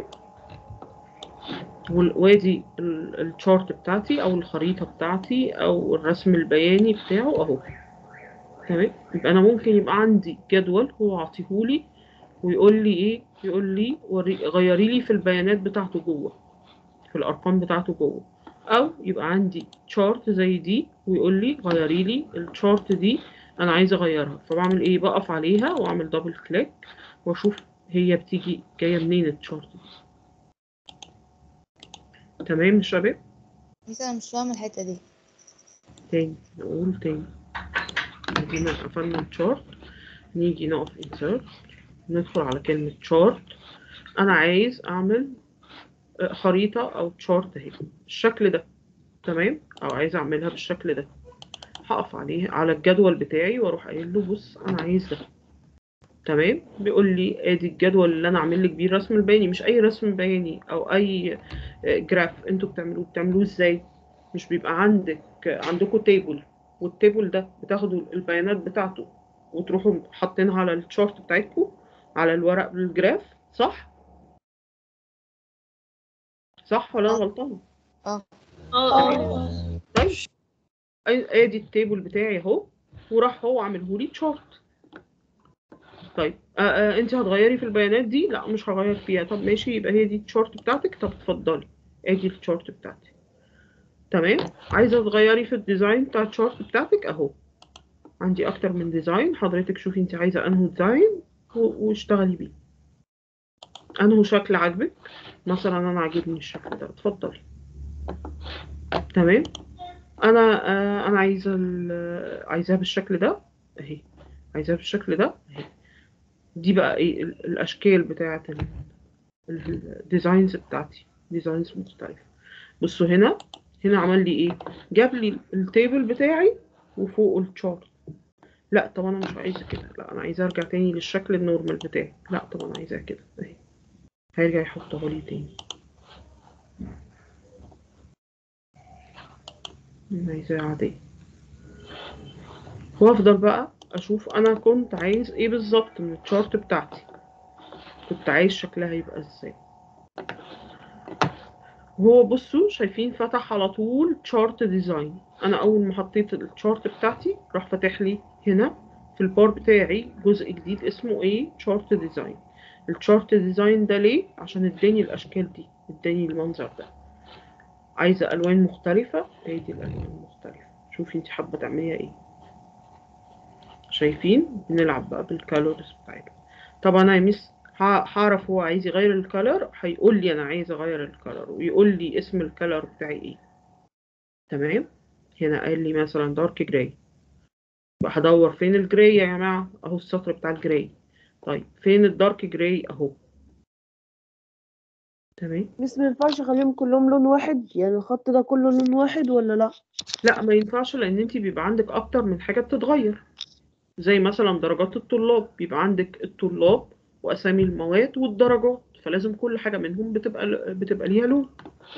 وال- وادي ال- الشارت بتاعتي او الخريطة بتاعتي او الرسم البياني بتاعه اهو تمام يبقى انا ممكن يبقى عندي جدول هو عاطيهولي ويقول لي ايه يقول لي وري غيري لي في البيانات بتاعته جوه في الارقام بتاعته جوه او يبقى عندي تشارت زي دي ويقول لي غيري لي التشارت دي انا عايزه اغيرها فبعمل ايه بقف عليها واعمل دبل كليك واشوف هي بتيجي جايه منين التشارت دي تمام يا شباب بس انا مش فاهمه الحته دي تاني نقول تاني جينا قفلنا الشارت نيجي نقف insert ندخل على كلمة chart أنا عايز أعمل آه، خريطة أو chart أهي بالشكل ده تمام أو عايز أعملها بالشكل ده هقف عليه على الجدول بتاعي وأروح قايل له بص أنا عايز ده تمام بيقول لي ادي الجدول اللي انا عامل لك بيه الرسم البياني مش اي رسم بياني او اي آه، جراف انتوا بتعملوه بتعملوه ازاي مش بيبقى عندك عندكم تيبل والتيبل ده بتاخدوا البيانات بتاعته وتروحوا حاطينها على الشارت بتاعتكم على الورق بالجراف صح صح ولا انا غلطانه اه اه طيب أي- ادي التيبل بتاعي اهو وراح هو عامله لي تشارت طيب آه آه انت هتغيري في البيانات دي لا مش هغير فيها طب ماشي يبقى هي دي التشارت بتاعتك طب اتفضلي ادي التشارت بتاعتي تمام عايزه تغيري في الديزاين بتاع التشارت بتاعتك اهو عندي اكتر من ديزاين حضرتك شوفي انت عايزه انه ديزاين و- واشتغلي بيه انه شكل عاجبك مثلا انا عاجبني الشكل ده اتفضلي تمام انا آه انا عايزه ال- عايزاها بالشكل ده اهي عايزاها بالشكل ده اهي دي بقى ايه ال- الاشكال بتاعه الديزاينز بتاعتي ديزاينز مختلفه بصوا هنا هنا عمل لي ايه جاب لي التيبل بتاعي وفوقه الشارت لا طب انا مش عايزه كده لا انا عايزه ارجع تاني للشكل النورمال بتاعي لا طب انا عايزاه كده اهي هيرجع يحطه لي تاني أنا عايزاه عادية وافضل بقى اشوف انا كنت عايز ايه بالظبط من الشارت بتاعتي كنت عايز شكلها يبقى ازاي هو بصوا شايفين فتح على طول شارت ديزاين انا اول ما حطيت الشارت بتاعتي راح فاتح لي هنا في البار بتاعي جزء جديد اسمه ايه شارت ديزاين الشارت ديزاين ده ليه عشان اداني الاشكال دي اداني المنظر ده عايزه الوان مختلفه هي دي الالوان المختلفه شوفي انت حابه تعمليها ايه شايفين بنلعب بقى بالكالورز بتاعتنا طب انا يا ميس ه- هعرف هو عايز يغير الكالر هيقول لي انا عايز اغير الكالر ويقول لي اسم الكالر بتاعي ايه تمام هنا قال لي مثلا دارك جراي بقى هدور فين الجراي يا جماعة اهو السطر بتاع الجراي طيب فين الدارك جراي اهو تمام بس ما ينفعش اخليهم كلهم لون واحد يعني الخط ده كله لون واحد ولا لا لا ما ينفعش لان انت بيبقى عندك اكتر من حاجة بتتغير زي مثلا درجات الطلاب بيبقى عندك الطلاب واسامي المواد والدرجات فلازم كل حاجة منهم بتبقى بتبقى ليها لون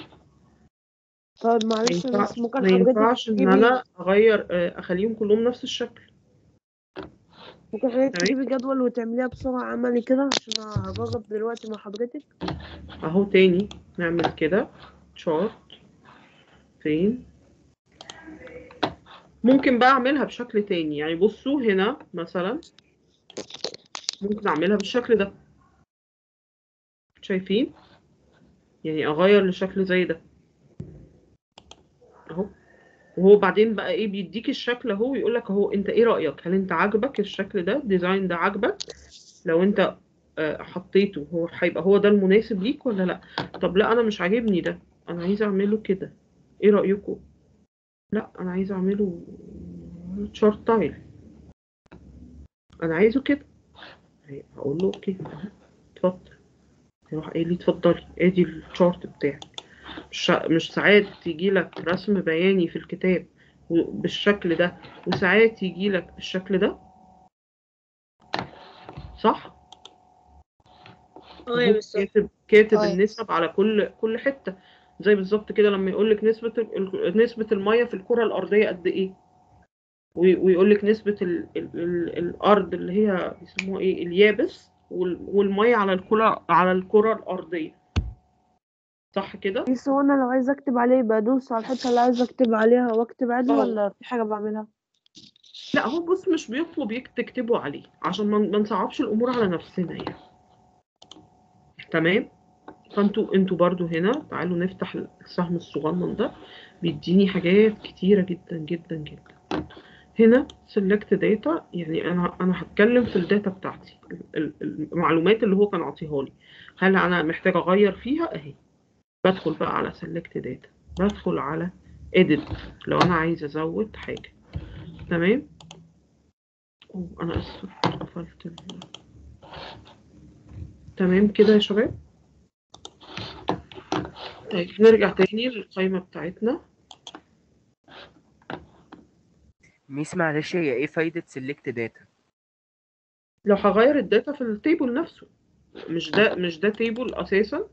طيب ما معلش ينفع- بس ممكن ما حضرتك ينفعش ان تجيبي انا اغير آه، اخليهم كلهم نفس الشكل ممكن حضرتك تمام. تجيبي جدول وتعمليها بسرعة عملي كده عشان هجرب دلوقتي مع حضرتك اهو تاني نعمل كده شارت فين ممكن بقى اعملها بشكل تاني يعني بصوا هنا مثلا ممكن اعملها بالشكل ده شايفين يعني اغير لشكل زي ده اهو وهو بعدين بقى ايه بيديك الشكل اهو ويقول لك اهو انت ايه رأيك هل انت عاجبك الشكل ده الديزاين ده عاجبك لو انت آه، حطيته هو هيبقى هو ده المناسب ليك ولا لا طب لا انا مش عاجبني ده انا عايزه اعمله كده ايه رأيكم لا انا عايزه اعمله شارت تايل انا عايزه كده هي- هقول له اوكي اتفضل يروح قايل لي اتفضلي ادي الشارت بتاعك مش مش ساعات يجي لك رسم بياني في الكتاب و- بالشكل ده وساعات يجي لك بالشكل ده صح اه يا هو بالظبط كاتب كاتب أيوة. النسب على كل كل حته زي بالظبط كده لما يقول لك نسبه ال- نسبه الميه في الكره الارضيه قد ايه ويقول لك نسبه ال ال ال الارض اللي هي بيسموها ايه اليابس وال- والميه على الكره على الكره الارضيه صح كده بس هو انا لو عايزه اكتب عليه بدوس على الحته اللي عايزه اكتب عليها واكتب عادي اه. ولا في حاجه بعملها لا هو بص مش بيطلب يك- تكتبوا عليه عشان ما ما نصعبش الامور على نفسنا يعني تمام فانتوا انتوا برضو هنا تعالوا نفتح السهم الصغنن ده بيديني حاجات كتيرة جدا جدا جدا هنا select data يعني انا انا هتكلم في الداتا بتاعتي ال- ال- المعلومات اللي هو كان عاطيها لي هل انا محتاج اغير فيها اهي بدخل بقى على select data بدخل على edit لو انا عايزه ازود حاجه تمام أوه، انا اسف قفلت ال... تمام كده يا شباب طيب نرجع تاني للقائمة بتاعتنا ميس معلش هي ايه فايدة سيلكت داتا لو هغير الداتا في التيبل نفسه مش ده مش ده تيبل اساسا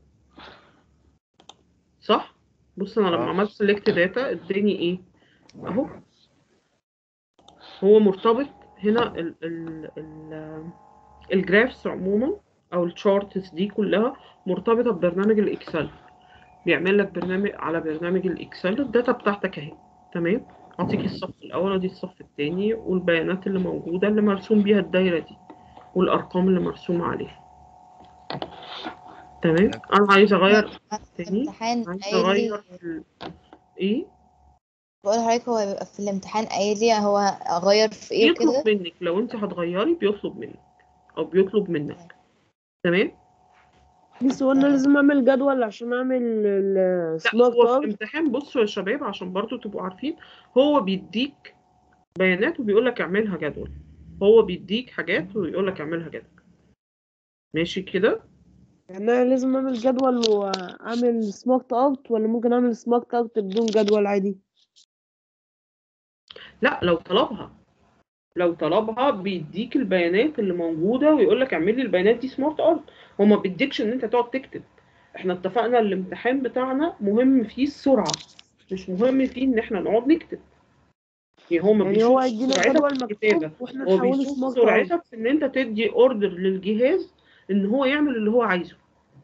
صح بص انا لما آه. عملت سيلكت داتا اداني ايه اهو هو مرتبط هنا ال ال ال الجرافس عموما او الشارتس دي كلها مرتبطة ببرنامج الاكسل بيعمل لك برنامج على برنامج الاكسل الداتا بتاعتك اهي تمام اعطيك الصف الاول ادي الصف الثاني والبيانات اللي موجودة اللي مرسوم بيها الدايرة دي والارقام اللي مرسومة عليها تمام انا عايز اغير في تاني الامتحان عايز قايل اغير لي ال- ايه بقول لحضرتك هو بيبقى في الامتحان قايل لي هو اغير في ايه وكده بيطلب منك لو انت هتغيري بيطلب منك او بيطلب منك تمام بس هو انا لازم اعمل جدول عشان اعمل لا السمارت هو في ارت الامتحان بصوا يا شباب عشان برضو تبقوا عارفين هو بيديك بيانات وبيقول لك اعملها جدول هو بيديك حاجات ويقول لك اعملها جدول ماشي كده يعني انا لازم اعمل جدول واعمل سمارت ارت ولا ممكن اعمل سمارت ارت بدون جدول عادي لا لو طلبها لو طلبها بيديك البيانات اللي موجوده ويقول لك اعمل لي البيانات دي سمارت ارت هو ما بيديكش ان انت تقعد تكتب احنا اتفقنا الامتحان بتاعنا مهم فيه السرعه مش مهم فيه ان احنا نقعد نكتب يعني هو ما يعني هو بيشوفش هيدينا سرعتك جدول في مكتوب الكتابه واحنا هو نحوله بيشوف سمارت ارت سرعتك في ان انت تدي اوردر للجهاز ان هو يعمل اللي هو عايزه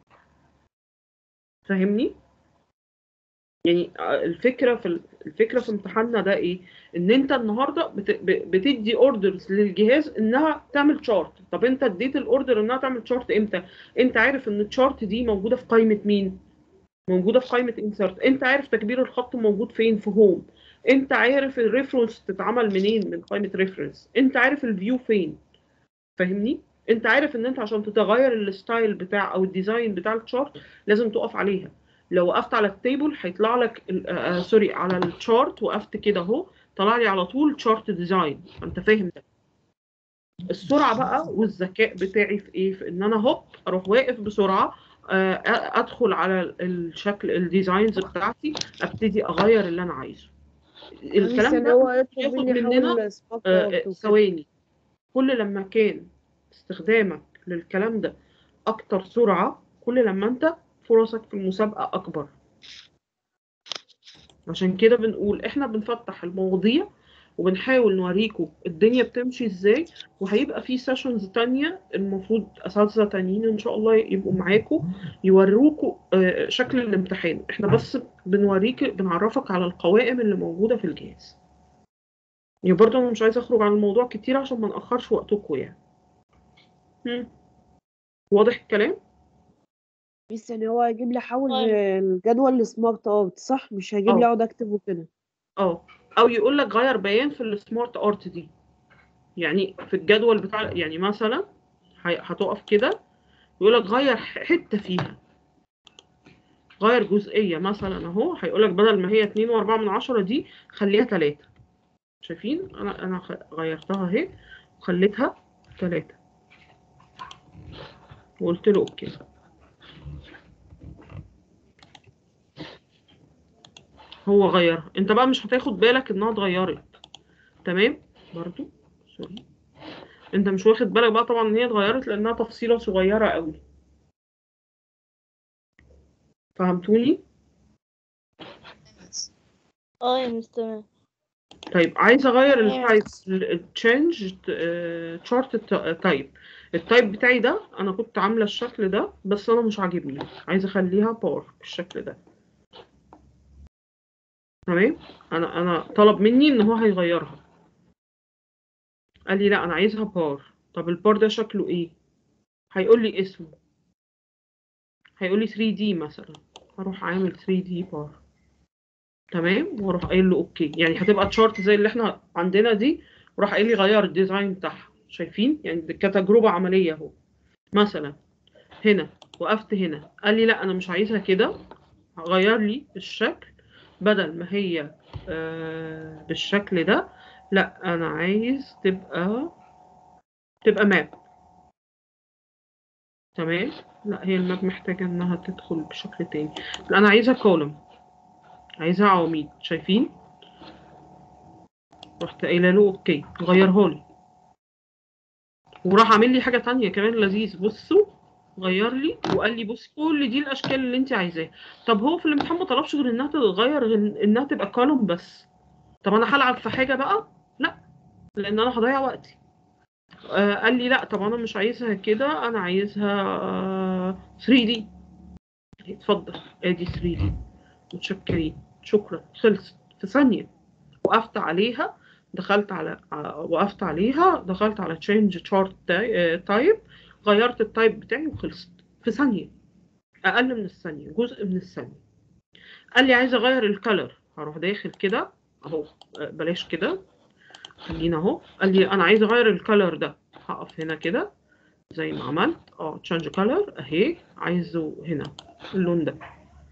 فاهمني يعني الفكره في الفكره في امتحاننا ده ايه ان انت النهارده بت- ب- بتدي اوردرز للجهاز انها تعمل شارت طب انت اديت الاوردر انها تعمل شارت امتى انت عارف ان الشارت دي موجوده في قائمه مين موجوده في قائمه انسرت انت عارف تكبير الخط موجود فين في هوم انت عارف الريفرنس تتعمل منين من قائمه ريفرنس انت عارف الفيو فين فاهمني انت عارف ان انت عشان تتغير الستايل بتاع او الديزاين بتاع الشارت لازم تقف عليها لو وقفت على التيبل هيطلع لك ال- آه، آه، سوري على الشارت وقفت كده اهو طلع لي على طول شارت ديزاين فانت فاهم ده السرعه بقى والذكاء بتاعي في ايه في ان انا هوب اروح واقف بسرعه آه، ادخل على الشكل الديزاينز بتاعتي ابتدي اغير اللي انا عايزه الكلام يعني ده هو يطلب ياخد مني مننا احول سباك آه، ارت وكده ثواني كل لما كان استخدامك للكلام ده اكتر سرعة كل لما انت فرصك في المسابقة اكبر عشان كده بنقول احنا بنفتح المواضيع وبنحاول نوريكم الدنيا بتمشي ازاي وهيبقى في سيشنز تانية المفروض اساتذة تانيين ان شاء الله يبقوا معاكم يوروكوا آه، شكل الامتحان احنا بس بنوريك بنعرفك على القوائم اللي موجودة في الجهاز يعني برضه انا مش عايزه اخرج عن الموضوع كتير عشان ما ناخرش وقتكم يعني هم. واضح الكلام بس يعني هو هيجيب لي حول طيب. الجدول لسمارت ارت صح مش هيجيب لي اه. اقعد اكتب وكده اه او يقول لك غير بيان في السمارت ارت دي يعني في الجدول بتاع يعني مثلا هي- هتقف كده يقول لك غير ح- حته فيها غير جزئيه مثلا اهو هيقول لك بدل ما هي 2 و4 من عشرة دي خليها 3 شايفين انا انا خ- غيرتها اهي وخليتها 3 وقلت له اوكي هو غيرها انت بقى مش هتاخد بالك انها اتغيرت تمام برضو سوري انت مش واخد بالك بقى طبعا ان هي اتغيرت لانها تفصيلة صغيرة قوي فهمتوني اه يا مس تمام طيب عايزه اغير تمام. التايب تشينج تشارت تايب التايب بتاعي ده انا كنت عامله الشكل ده بس انا مش عاجبني عايزه اخليها بار بالشكل ده تمام انا انا طلب مني ان هو هيغيرها قال لي لا انا عايزها بار طب البار ده شكله ايه هيقول لي اسمه هيقول لي 3 دي مثلا هروح عامل 3 دي بار تمام واروح قايل له اوكي يعني هتبقى تشارت زي اللي احنا عندنا دي وراح قايل لي غير الديزاين بتاعها شايفين يعني دي كتجربه عمليه اهو مثلا هنا وقفت هنا قال لي لا انا مش عايزها كده غير لي الشكل بدل ما هي آه بالشكل ده لا انا عايز تبقى تبقى ماب تمام لا هي الماب محتاجه انها تدخل بشكل تاني لا انا عايزها كولوم عايزها عواميد شايفين رحت قايله له اوكي غيرها لي وراح عامل لي حاجه تانية كمان لذيذ بصوا غير لي وقال لي بصي كل دي الاشكال اللي انت عايزاها طب هو في الامتحان ما طلبش غير انها تتغير غير انها تبقى كولوم بس طب انا هلعب في حاجه بقى لا لان انا هضيع وقتي آه قال لي لا طب انا مش عايزها كده انا عايزها آه 3 دي اتفضل ادي 3 دي متشكرين شكرا خلصت في ثانية وقفت عليها دخلت على ع- وقفت عليها دخلت على change chart type غيرت التايب بتاعي وخلصت في ثانية أقل من الثانية جزء من الثانية قال لي عايز أغير الكالر هروح داخل كده أهو آه، بلاش كده خلينا أهو قال لي أنا عايز أغير الكالر ده هقف هنا كده زي ما عملت اه change color أهي عايزه هنا اللون ده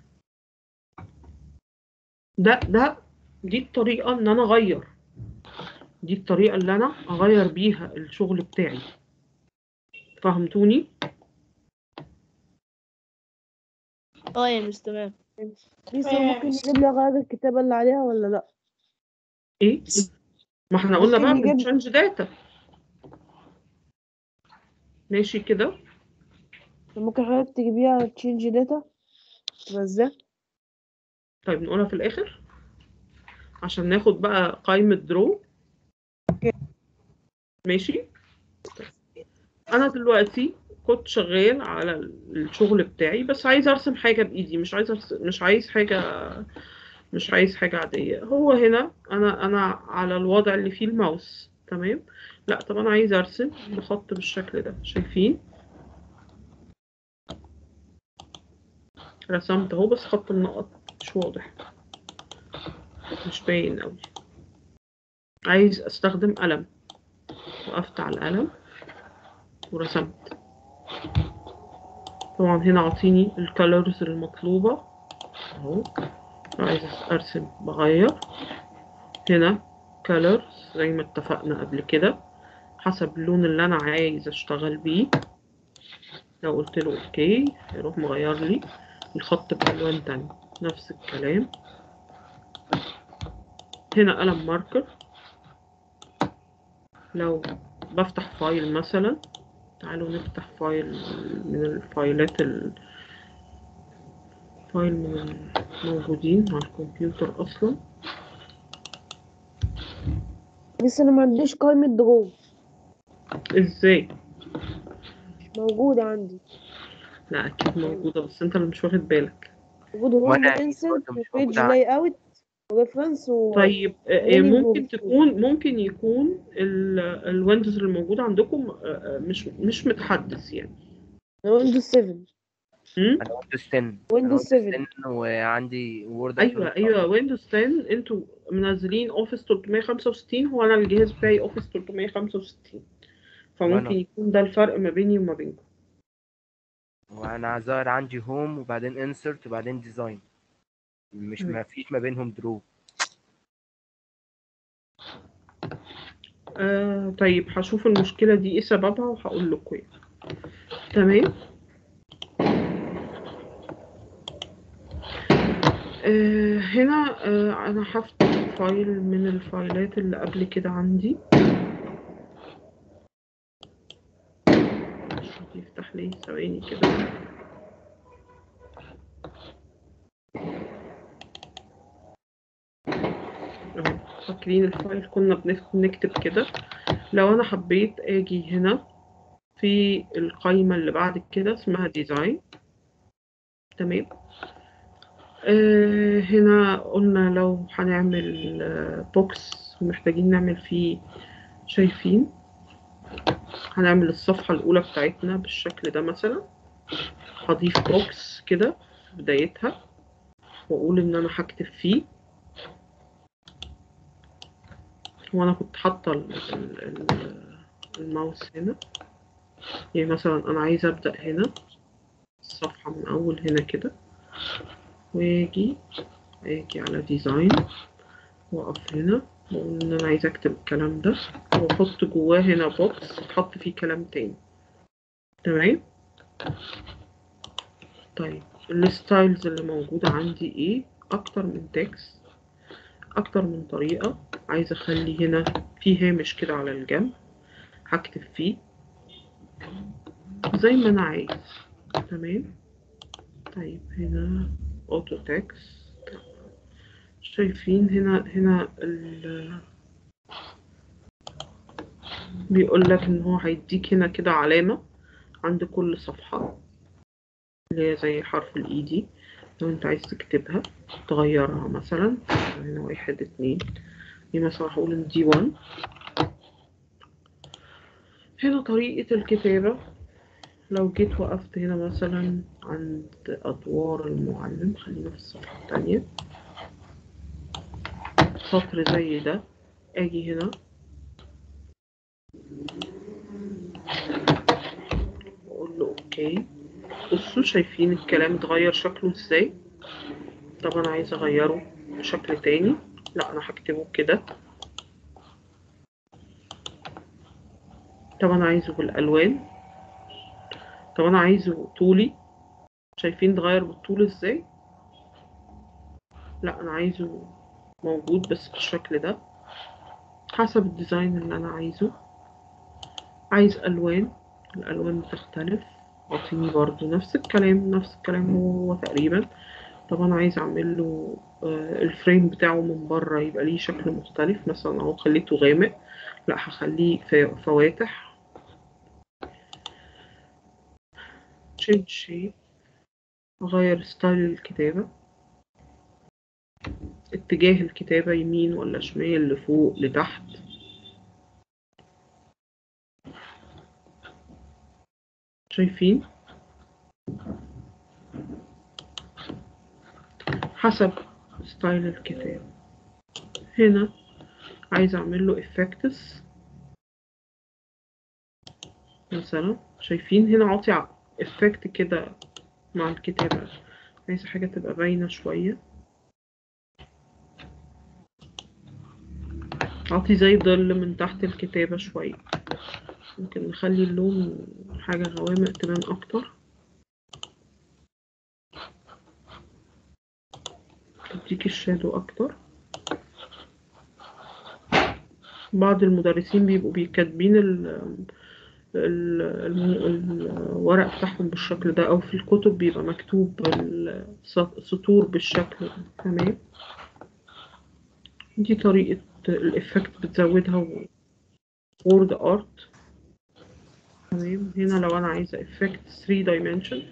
ده ده دي الطريقة إن أنا أغير دي الطريقة اللي أنا أغير بيها الشغل بتاعي فهمتوني؟ اه يا مس تمام بس هو ممكن يجيب لي غير الكتابة اللي عليها ولا لا إيه؟ ما احنا قلنا ممكن بقى يجيب- بنشانج داتا ماشي كده طب ممكن حضرتك تجيبيها تشينج داتا تبقى ازاي طيب نقولها في الآخر عشان ناخد بقى قائمة درو ماشي أنا دلوقتي كنت شغال على الشغل بتاعي بس عايز أرسم حاجة بإيدي مش عايز أرسم مش عايز حاجة مش عايز حاجة عادية هو هنا أنا أنا على الوضع اللي فيه الماوس تمام لا طب أنا عايز أرسم بخط بالشكل ده شايفين رسمت اهو بس خط النقط مش واضح مش باين قوي عايز استخدم قلم وقفت على القلم ورسمت طبعا هنا عطيني الكالرز المطلوبة اهو عايز ارسم بغير هنا colors زي ما اتفقنا قبل كده حسب اللون اللي انا عايز اشتغل بيه لو قلت له اوكي هيروح مغير لي الخط بألوان تانية نفس الكلام هنا قلم ماركر لو بفتح فايل مثلا تعالوا نفتح فايل من الفايلات ال... فايل من الموجودين على الكمبيوتر اصلا لسه انا ما عنديش قائمة درو ازاي موجودة عندي لا اكيد موجودة بس انت اللي مش واخد بالك موجود هو وأنا أكيد انسرت برضه مش وبيج موجودة عندي. لاي اوت وريفرنس و طيب آه، آه، ومين ممكن موجود؟ تكون ممكن يكون الويندوز اللي موجود عندكم آه، آه، مش مش متحدث يعني ويندوز 7 مم؟ انا ويندوز 10 أنا ويندوز 7 10 وعندي وورد ايوه ايوه ويندوز 10 انتوا منزلين اوفيس 365 هو انا الجهاز بتاعي اوفيس 365 فممكن وأنا- يكون ده الفرق ما بيني وما بينكم وانا ظاهر عندي هوم وبعدين انسرت وبعدين ديزاين مش مم. ما فيش ما بينهم درو آه طيب هشوف المشكلة دي ايه سببها وهقول لكم يعني تمام آه هنا آه انا هفتح فايل من الفايلات اللي قبل كده عندي مش راضي يفتح لي ثواني كده اهو فاكرين الفايل كنا بنف- بنكتب كده لو انا حبيت اجي هنا في القايمة اللي بعد كده اسمها ديزاين تمام آه هنا قلنا لو هنعمل آه بوكس ومحتاجين نعمل فيه شايفين هنعمل الصفحة الأولى بتاعتنا بالشكل ده مثلا هضيف بوكس كده في بدايتها وأقول إن أنا هكتب فيه وأنا كنت حاطة ال- ال- ال- الماوس هنا يعني مثلا أنا عايزة أبدأ هنا الصفحة من أول هنا كده واجي اجي على ديزاين واقف هنا واقول ان انا عايزه اكتب الكلام ده واحط جواه هنا بوكس احط فيه كلام تاني تمام طيب الستايلز اللي موجودة عندي ايه اكتر من تكست اكتر من طريقة عايزة اخلي هنا في هامش كده على الجنب هكتب فيه زي ما انا عايز تمام طيب هنا اوتو تكست شايفين هنا هنا ال بيقول لك ان هو هيديك هنا كده علامة عند كل صفحة اللي هي زي حرف الاي دي لو انت عايز تكتبها تغيرها مثلا هنا واحد اتنين يعني مثلا هقول ان دي 1 هنا طريقة الكتابة لو جيت وقفت هنا مثلا عند أدوار المعلم خلينا في الصفحة التانية سطر زي ده أجي هنا وأقول له أوكي بصوا شايفين الكلام اتغير شكله ازاي طب أنا عايزة أغيره بشكل تاني لا أنا هكتبه كده طب أنا عايزه بالألوان طب أنا عايزه طولي شايفين اتغير بالطول ازاي لا أنا عايزه موجود بس بالشكل ده حسب الديزاين اللي أنا عايزه عايز ألوان الألوان بتختلف أعطيني برضو نفس الكلام نفس الكلام هو هو تقريبا طب أنا عايز أعمل له آه، الفريم بتاعه من بره يبقى ليه شكل مختلف مثلا أهو خليته غامق لا هخليه ف- فواتح change shape أغير ستايل الكتابة اتجاه الكتابة يمين ولا شمال لفوق لتحت شايفين حسب ستايل الكتاب هنا عايز اعمل له effects مثلا شايفين هنا عاطي effect كده مع الكتابة عايزة حاجة تبقى باينة شوية اعطي زي ظل من تحت الكتابة شوية ممكن نخلي اللون حاجة غوامق تبان اكتر تديك الشادو اكتر بعض المدرسين بيبقوا بيكاتبين ال ال- الم- الورق بتاعهم بالشكل ده او في الكتب بيبقى مكتوب السطور بالشكل ده تمام دي طريقة الإفكت بتزودها وورد ارت تمام هنا لو أنا عايزة إفكت 3 dimension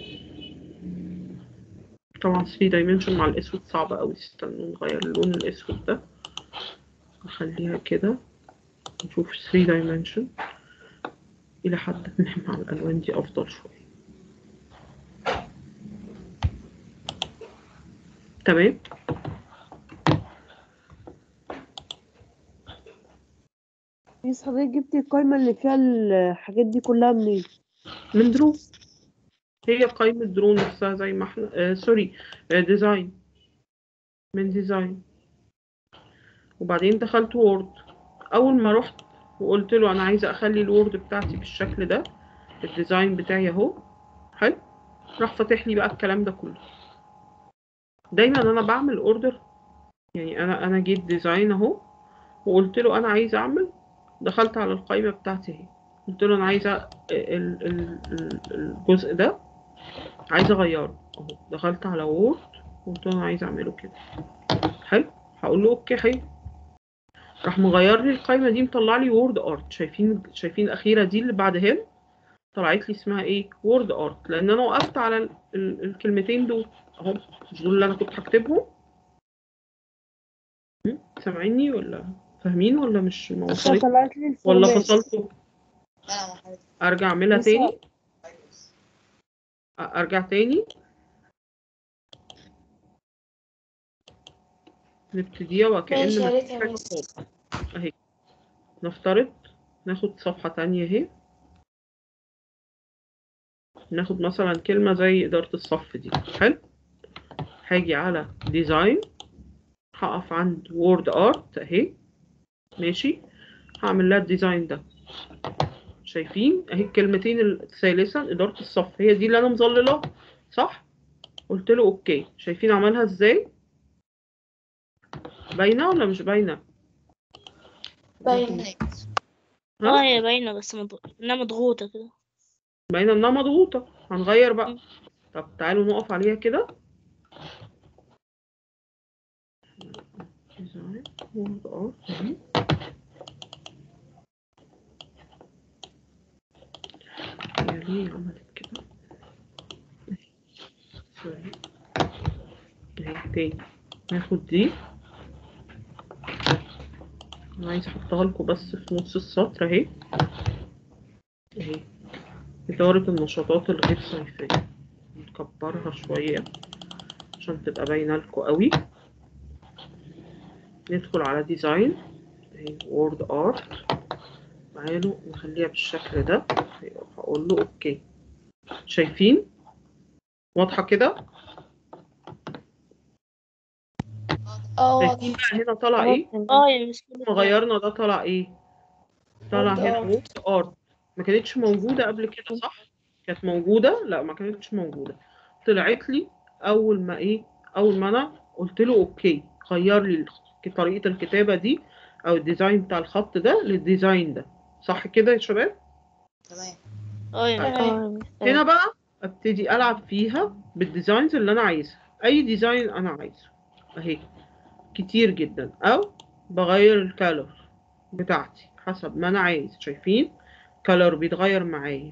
طبعا 3 dimension مع الأسود صعب أوي استنوا نغير اللون الأسود ده نخليها كده نشوف 3 dimension إلى حد ما مع الألوان دي أفضل شوية تمام ميس حضرتك جبتي القايمة اللي فيها الحاجات دي كلها منين؟ من درو هي قائمة درو نفسها زي ما احنا آه سوري آه ديزاين من ديزاين وبعدين دخلت وورد أول ما رحت وقلت له أنا عايزة أخلي الوورد بتاعتي بالشكل ده الديزاين بتاعي أهو حلو راح فاتح لي بقى الكلام ده كله دايما أنا بعمل أوردر يعني أنا أنا جيت ديزاين أهو وقلت له أنا عايزة أعمل دخلت على القائمة بتاعتي اهي قلت له أنا عايزة ال- ال- ال- الجزء ده عايزة أغيره أهو دخلت على وورد وقلت له أنا عايزة أعمله كده حلو هقول له أوكي حلو راح مغير لي القائمة دي مطلع لي وورد ارت شايفين شايفين الأخيرة دي اللي بعد هيل طلعت لي اسمها ايه وورد ارت لأن أنا وقفت على ال ال الكلمتين دول أهو مش دول اللي أنا كنت هكتبهم م? سامعيني ولا فاهمين ولا مش ما وصلت طلعت لي ولا الفورمات. فصلته لا ما حضرتك أرجع أعملها بس- تاني أ- أرجع تاني نبتديها وكأن ماشي يا مفيش ريت يا حاجة ميس خالص أهي نفترض ناخد صفحة تانية اهي ناخد مثلا كلمة زي إدارة الصف دي حلو هاجي على ديزاين هقف عند وورد ارت اهي ماشي هعمل لها الديزاين ده شايفين اهي الكلمتين الثالثة إدارة الصف هي دي اللي أنا مظللاها صح قلت له اوكي شايفين عملها ازاي باينة ولا مش باينة باين اه هي باينة بس مضغ... انها مضغوطة كده باينة انها مضغوطة هنغير بقى مم. طب تعالوا نقف عليها كده Design, word art، أهي. هي ليه عملت كده سوري اهي تاني ناخد دي انا عايز احطها لكم بس في نص السطر اهي اهي إدارة النشاطات الغير صيفية نكبرها شوية عشان تبقى باينة لكم قوي ندخل على ديزاين اهي وورد ارت تعالوا نخليها بالشكل ده هقول له اوكي شايفين واضحة كده اه شايفين واضح بقى هنا طالع ايه اه يا مس لما غيرنا ده طلع ايه طلع Word هنا art. وورد ارت ما كانتش موجودة قبل كده صح كانت موجودة لا ما كانتش موجودة طلعت لي اول ما ايه اول ما انا قلت له اوكي غير لي الخ- طريقة الكتابة دي او الديزاين بتاع الخط ده للديزاين ده صح كده يا شباب تمام اه يا مس تمام هنا بقى ابتدي العب فيها بالديزاينز اللي انا عايزها اي ديزاين انا عايزه اهي كتير جدا او بغير الكالر بتاعتي حسب ما انا عايز شايفين كالر بيتغير معايا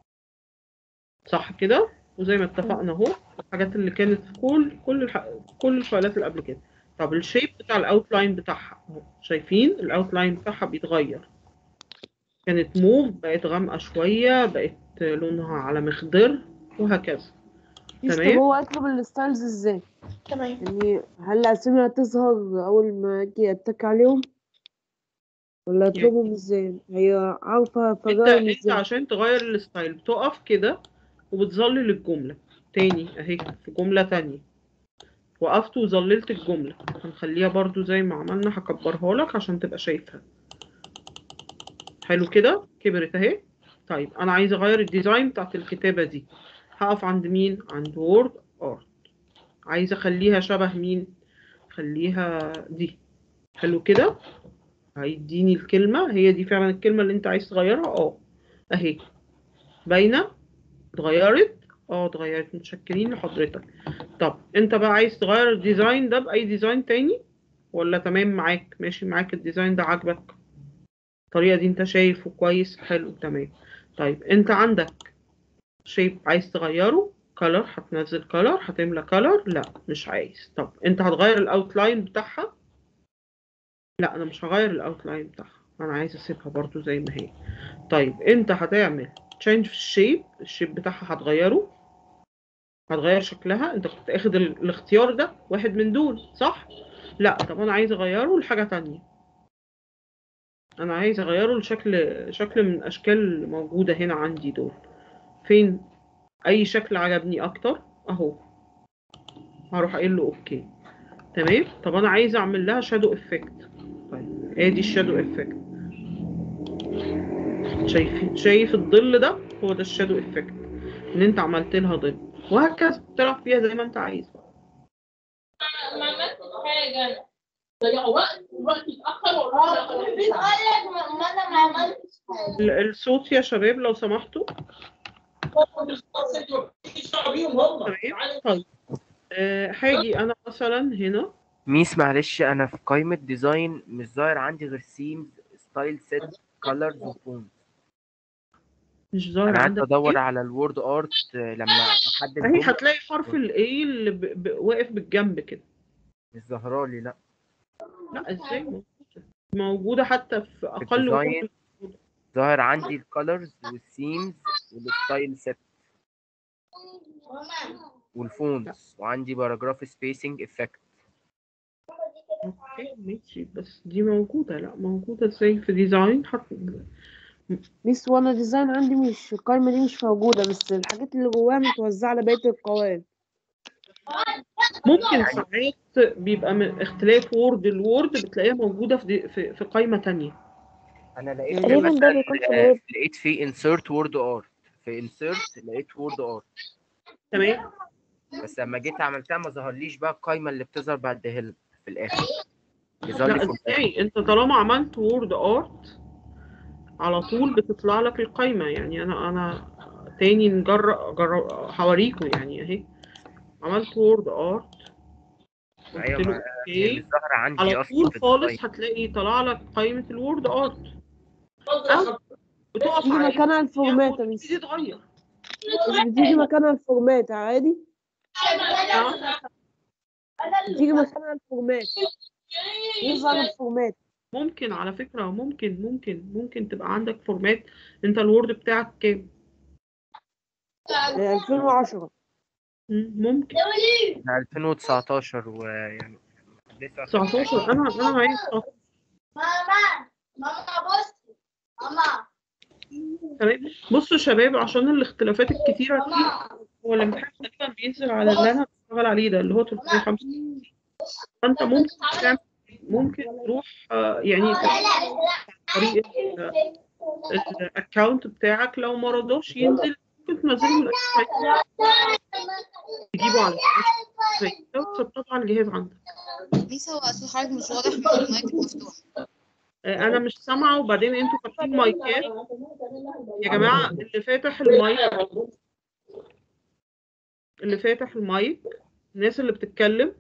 صح كده وزي ما اتفقنا اهو الحاجات اللي كانت في كل كل الح... كل الفايلات اللي قبل كده طب الشيب بتاع الاوتلاين بتاعها اهو شايفين الاوتلاين بتاعها بيتغير كانت موف بقت غامقة شوية بقت لونها على مخضر وهكذا ميس طب تمام. هو اطلب الستايلز ازاي؟ تمام يعني هل اسامي هتظهر اول ما اجي اتك عليهم؟ ولا اطلبهم ازاي؟ هي عارفة انت افرقهم انت ازاي؟ عشان تغير الستايل بتقف كده وبتظلل الجملة تاني اهي في جملة تانية وقفت وظللت الجملة هنخليها برضو زي ما عملنا هكبرها لك عشان تبقى شايفها حلو كده كبرت اهي طيب انا عايزه اغير الديزاين بتاعت الكتابه دي هقف عند مين عند وورد ارت عايزه اخليها شبه مين خليها دي حلو كده هيديني الكلمه هي دي فعلا الكلمه اللي انت عايز تغيرها اه اهي باينه اتغيرت اه اتغيرت متشكرين لحضرتك طب انت بقى عايز تغير الديزاين ده باي ديزاين تاني ولا تمام معاك ماشي معاك الديزاين ده عاجبك الطريقه دي انت شايفه كويس حلو تمام طيب انت عندك شيب عايز تغيره كلر هتنزل كلر هتملى كلر لا مش عايز طب انت هتغير الاوتلاين بتاعها لا انا مش هغير الاوتلاين بتاعها انا عايز اسيبها برضو زي ما هي طيب انت هتعمل تشينج في الشيب الشيب بتاعها هتغيره هتغير شكلها انت كنت اخد ال- الاختيار ده واحد من دول صح لا طب انا عايز اغيره لحاجة تانية انا عايز اغيره لشكل شكل من اشكال موجودة هنا عندي دول فين اي شكل عجبني اكتر اهو هروح قايل له اوكي تمام طب انا عايز اعمل لها شادو افكت طيب ادي الشادو افكت شايف شايف الظل ده هو ده الشادو افكت ان انت عملت لها ظل وهكذا تلعب فيها زي ما انت عايز ما عملتش حاجة أنا ضيعوا وقت الوقت اتأخر والله بتقول لك ما ما انا ما عملتش حاجه ال- الصوت يا شباب لو سمحتوا تمام طيب أه هاجي انا مثلا هنا ميس معلش انا في قائمة ديزاين مش ظاهر عندي غير سيمز ستايل سيت كولرز وفونت مش ظاهر انا قعدت عندك ادور إيه؟ على الوورد ارت لما احدد اهي جملة هتلاقي حرف الاي اللي ب... ب... واقف بالجنب كده مش ظاهرة لي لا لا ازاي موجودة موجودة حتى في اقل الديزاين وجود ظاهر عندي الكولرز والسيمز والستايل سيت والفونتس وعندي باراجراف سبيسنج افكت اوكي ماشي بس دي موجودة لا موجودة ازاي في ديزاين حط ميس وانا ديزاين عندي مش القايمة دي مش موجودة بس الحاجات اللي جواها متوزعة على بقية القوائم ممكن ساعات بيبقى من اختلاف وورد لوورد بتلاقيها موجودة في دي... في, في قائمة تانية انا لقيت تقريبا ده مثلا بيكون في آه، الوورد. لقيت في انسيرت وورد ارت في انسيرت لقيت وورد ارت تمام بس لما جيت عملتها ما ظهرليش بقى القايمة اللي بتظهر بعد هيلب في الاخر يظهر لي لا في ازاي انت طالما عملت وورد ارت على طول بتطلع لك القايمة يعني انا انا تاني نجرب جرب هوريكم يعني اهي عملت وورد ارت قلت ايوه له ما- هي اوكي مش ظاهرة عندي على اصلا طول في خالص الديزاين هتلاقي طلع لك قائمة الوورد ارت او بتقف تيجي عليها مكانها الفورمات يا وتبتدي ميس تغير مش بتيجي مكانها الفورمات عادي بتيجي مكانها الفورمات يظهر الفورمات ممكن على فكرة ممكن ممكن ممكن تبقى عندك فورمات انت الوورد بتاعك كام آه، 2010 مم، ممكن 2019 ويعني لسه 19 انا انا عايز 19 ماما ماما بص ماما تمام بصوا يا شباب عشان الاختلافات الكتيرة دي ماما هو الامتحان تقريبا بينزل على اللي انا بشتغل عليه ده اللي هو 365 فانت ممكن تعمل ممكن تروح آه، يعني طريق الاكونت بتاعك لو ما رضاش ينزل ممكن تنزله من الويب سايت تجيبه على الفلاش زي كده وتسطبه على الجهاز عندك ميس هو صوت حضرتك مش واضح من المايك المفتوح آه، انا مش سامعه وبعدين انتوا فاتحين مايكات يا جماعه اللي فاتح المايك اللي فاتح المايك الناس اللي بتتكلم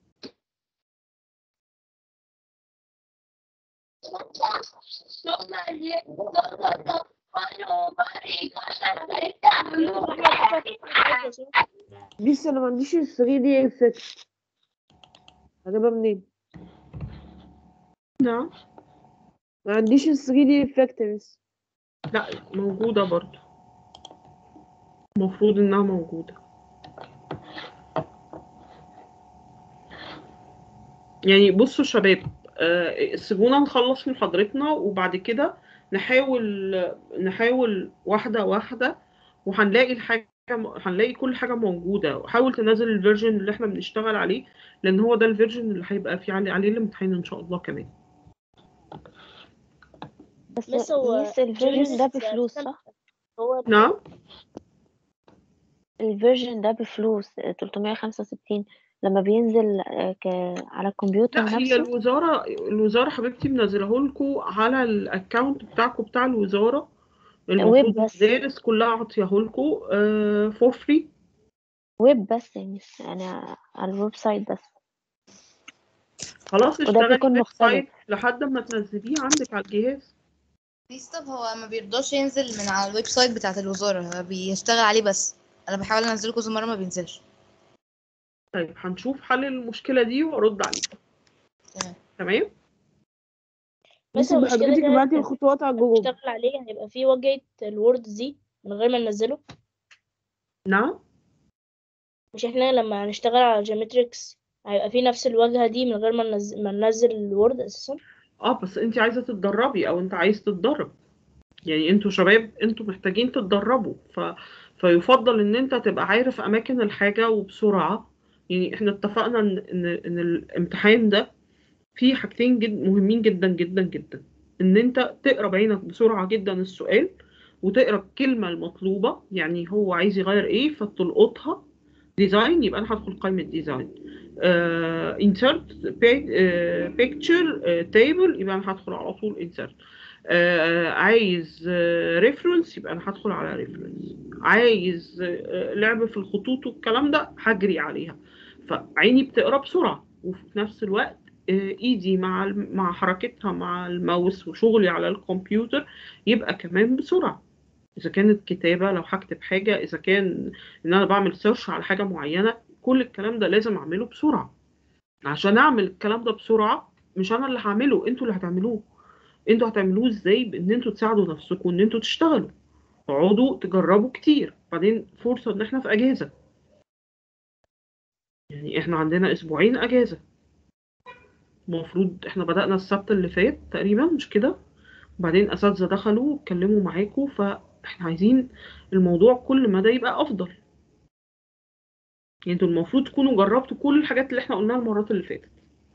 لسه انا ما عنديش ال 3 دي افكت هجيبها منين؟ نعم ما عنديش ال 3 دي افكت بس لا موجوده برضو المفروض انها موجوده يعني بصوا يا شباب آه، سيبونا نخلص محاضرتنا وبعد كده نحاول نحاول واحده واحده وهنلاقي الحاجه م- هنلاقي كل حاجة موجودة حاول تنزل الفيرجن اللي احنا بنشتغل عليه لأن هو ده الفيرجن اللي هيبقى فيه عليه عليه الامتحان إن شاء الله كمان بس بس هو ميس الفيرجن ده جيمس بفلوس صح؟ هو نعم الفيرجن ده بفلوس 365 لما بينزل آه، ك- على الكمبيوتر لا هي نفسه الوزارة الوزارة حبيبتي منزله لكم على الاكونت بتاعكم بتاع الوزارة ويب المفروض بس المدارس كلها عطيها لكم فور فري ويب بس يا ميس انا على الويب سايت بس خلاص وده اشتغلي بيكون ويب مختلف سايت لحد ما تنزليه عندك على الجهاز ميس طب هو ما بيرضاش ينزل من على الويب سايت بتاعة الوزارة هو بيشتغل عليه بس انا بحاول انزله كذا مرة ما بينزلش طيب هنشوف حل المشكلة دي وارد عليك تمام تمام بس ميس هو مش كده حضرتك كده ابعتي الخطوات على الجروب نشتغل عليه هيبقى فيه واجهة الوورد دي من غير ما ننزله نعم مش احنا لما هنشتغل على جيومتريكس هيبقى فيه نفس الواجهة دي من غير ما ننزل, ما ننزل الوورد اساسا اه بس انت عايزة تتدربي او انت عايز تتدرب يعني انتوا شباب انتوا محتاجين تتدربوا ف... فيفضل ان انت تبقى عارف اماكن الحاجة وبسرعة يعني احنا اتفقنا ان ان, إن الامتحان ده فيه حاجتين جد مهمين جدا جدا جدا ان انت تقرا بعينك بسرعة جدا السؤال وتقرا الكلمة المطلوبة يعني هو عايز يغير ايه فتلقطها ديزاين يبقى انا هدخل قائمة ديزاين uh, insert pic- uh, picture uh, table يبقى انا هدخل على طول insert آه عايز ريفرنس يبقى انا هدخل على ريفرنس عايز آه لعب في الخطوط والكلام ده هجري عليها فعيني بتقرا بسرعه وفي نفس الوقت آه ايدي مع الم- مع حركتها مع الماوس وشغلي على الكمبيوتر يبقى كمان بسرعه اذا كانت كتابه لو هكتب حاجه اذا كان ان انا بعمل سيرش على حاجه معينه كل الكلام ده لازم اعمله بسرعه عشان اعمل الكلام ده بسرعه مش انا اللي هعمله انتوا اللي هتعملوه انتوا هتعملوه ازاي بان انتوا تساعدوا نفسكم ان انتوا تشتغلوا تقعدوا تجربوا كتير بعدين فرصة ان احنا في اجازة يعني احنا عندنا اسبوعين اجازة المفروض احنا بدأنا السبت اللي فات تقريبا مش كده وبعدين اساتذة دخلوا واتكلموا معاكم فاحنا عايزين الموضوع كل مدى يبقى افضل يعني انتوا المفروض تكونوا جربتوا كل الحاجات اللي احنا قلناها المرات اللي فاتت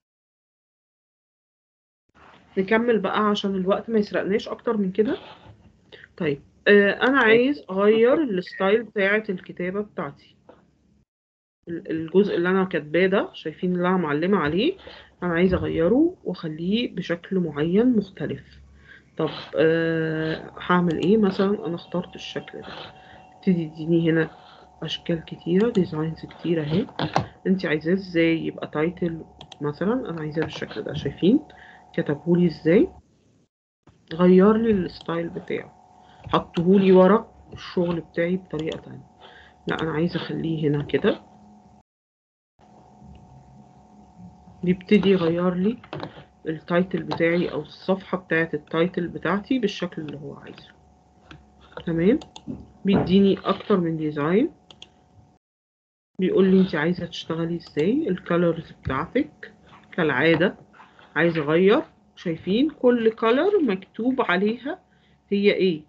نكمل بقى عشان الوقت ما يسرقناش اكتر من كده طيب آه انا عايز اغير الستايل بتاعه الكتابه بتاعتي ال- الجزء اللي انا كاتباه ده شايفين اللي انا معلمه عليه انا عايزه اغيره واخليه بشكل معين مختلف طب آه هعمل ايه مثلا انا اخترت الشكل ده ابتدي يديني هنا اشكال كتيره ديزاينز كتيره اهي انت عايزاه ازاي يبقى تايتل مثلا انا عايزاه بالشكل ده شايفين كتبهولي ازاي غير لي الستايل بتاعه حطهولي ورا الشغل بتاعي بطريقة تانية لا انا عايزة اخليه هنا كده بيبتدي يغير لي التايتل بتاعي او الصفحة بتاعت التايتل بتاعتي بالشكل اللي هو عايزه تمام بيديني اكتر من ديزاين بيقول لي انت عايزة تشتغلي ازاي الكالرز بتاعتك كالعادة عايزة اغير شايفين كل كالر مكتوب عليها هي ايه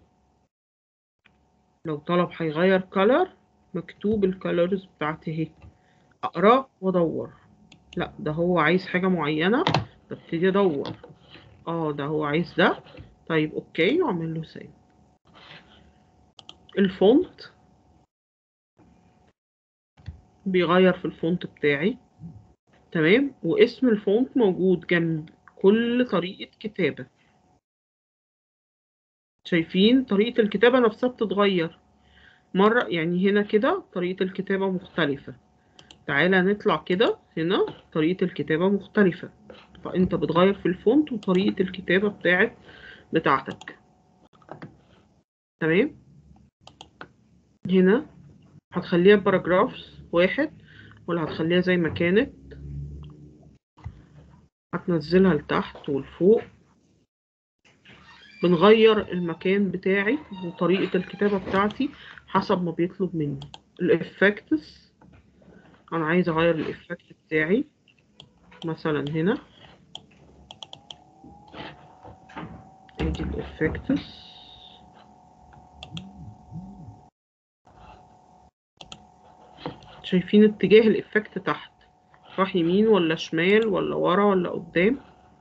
لو طلب هيغير كالر مكتوب الكالرز بتاعتي اهي اقرا وادور لا ده هو عايز حاجة معينة ببتدي ادور اه ده هو عايز ده طيب اوكي واعمل له سيف الفونت بيغير في الفونت بتاعي تمام واسم الفونت موجود جنب كل طريقة كتابة شايفين طريقة الكتابة نفسها بتتغير مرة يعني هنا كده طريقة الكتابة مختلفة تعالى نطلع كده هنا طريقة الكتابة مختلفة فانت بتغير في الفونت وطريقة الكتابة بتاعت بتاعتك تمام هنا هتخليها باراجرافز واحد ولا هتخليها زي ما كانت هتنزلها لتحت ولفوق بنغير المكان بتاعي وطريقة الكتابة بتاعتي حسب ما بيطلب مني الافكتس انا عايزة اغير الافكت بتاعي مثلا هنا ادي الافكتس شايفين اتجاه الإفكت تحت راح يمين ولا شمال ولا ورا ولا قدام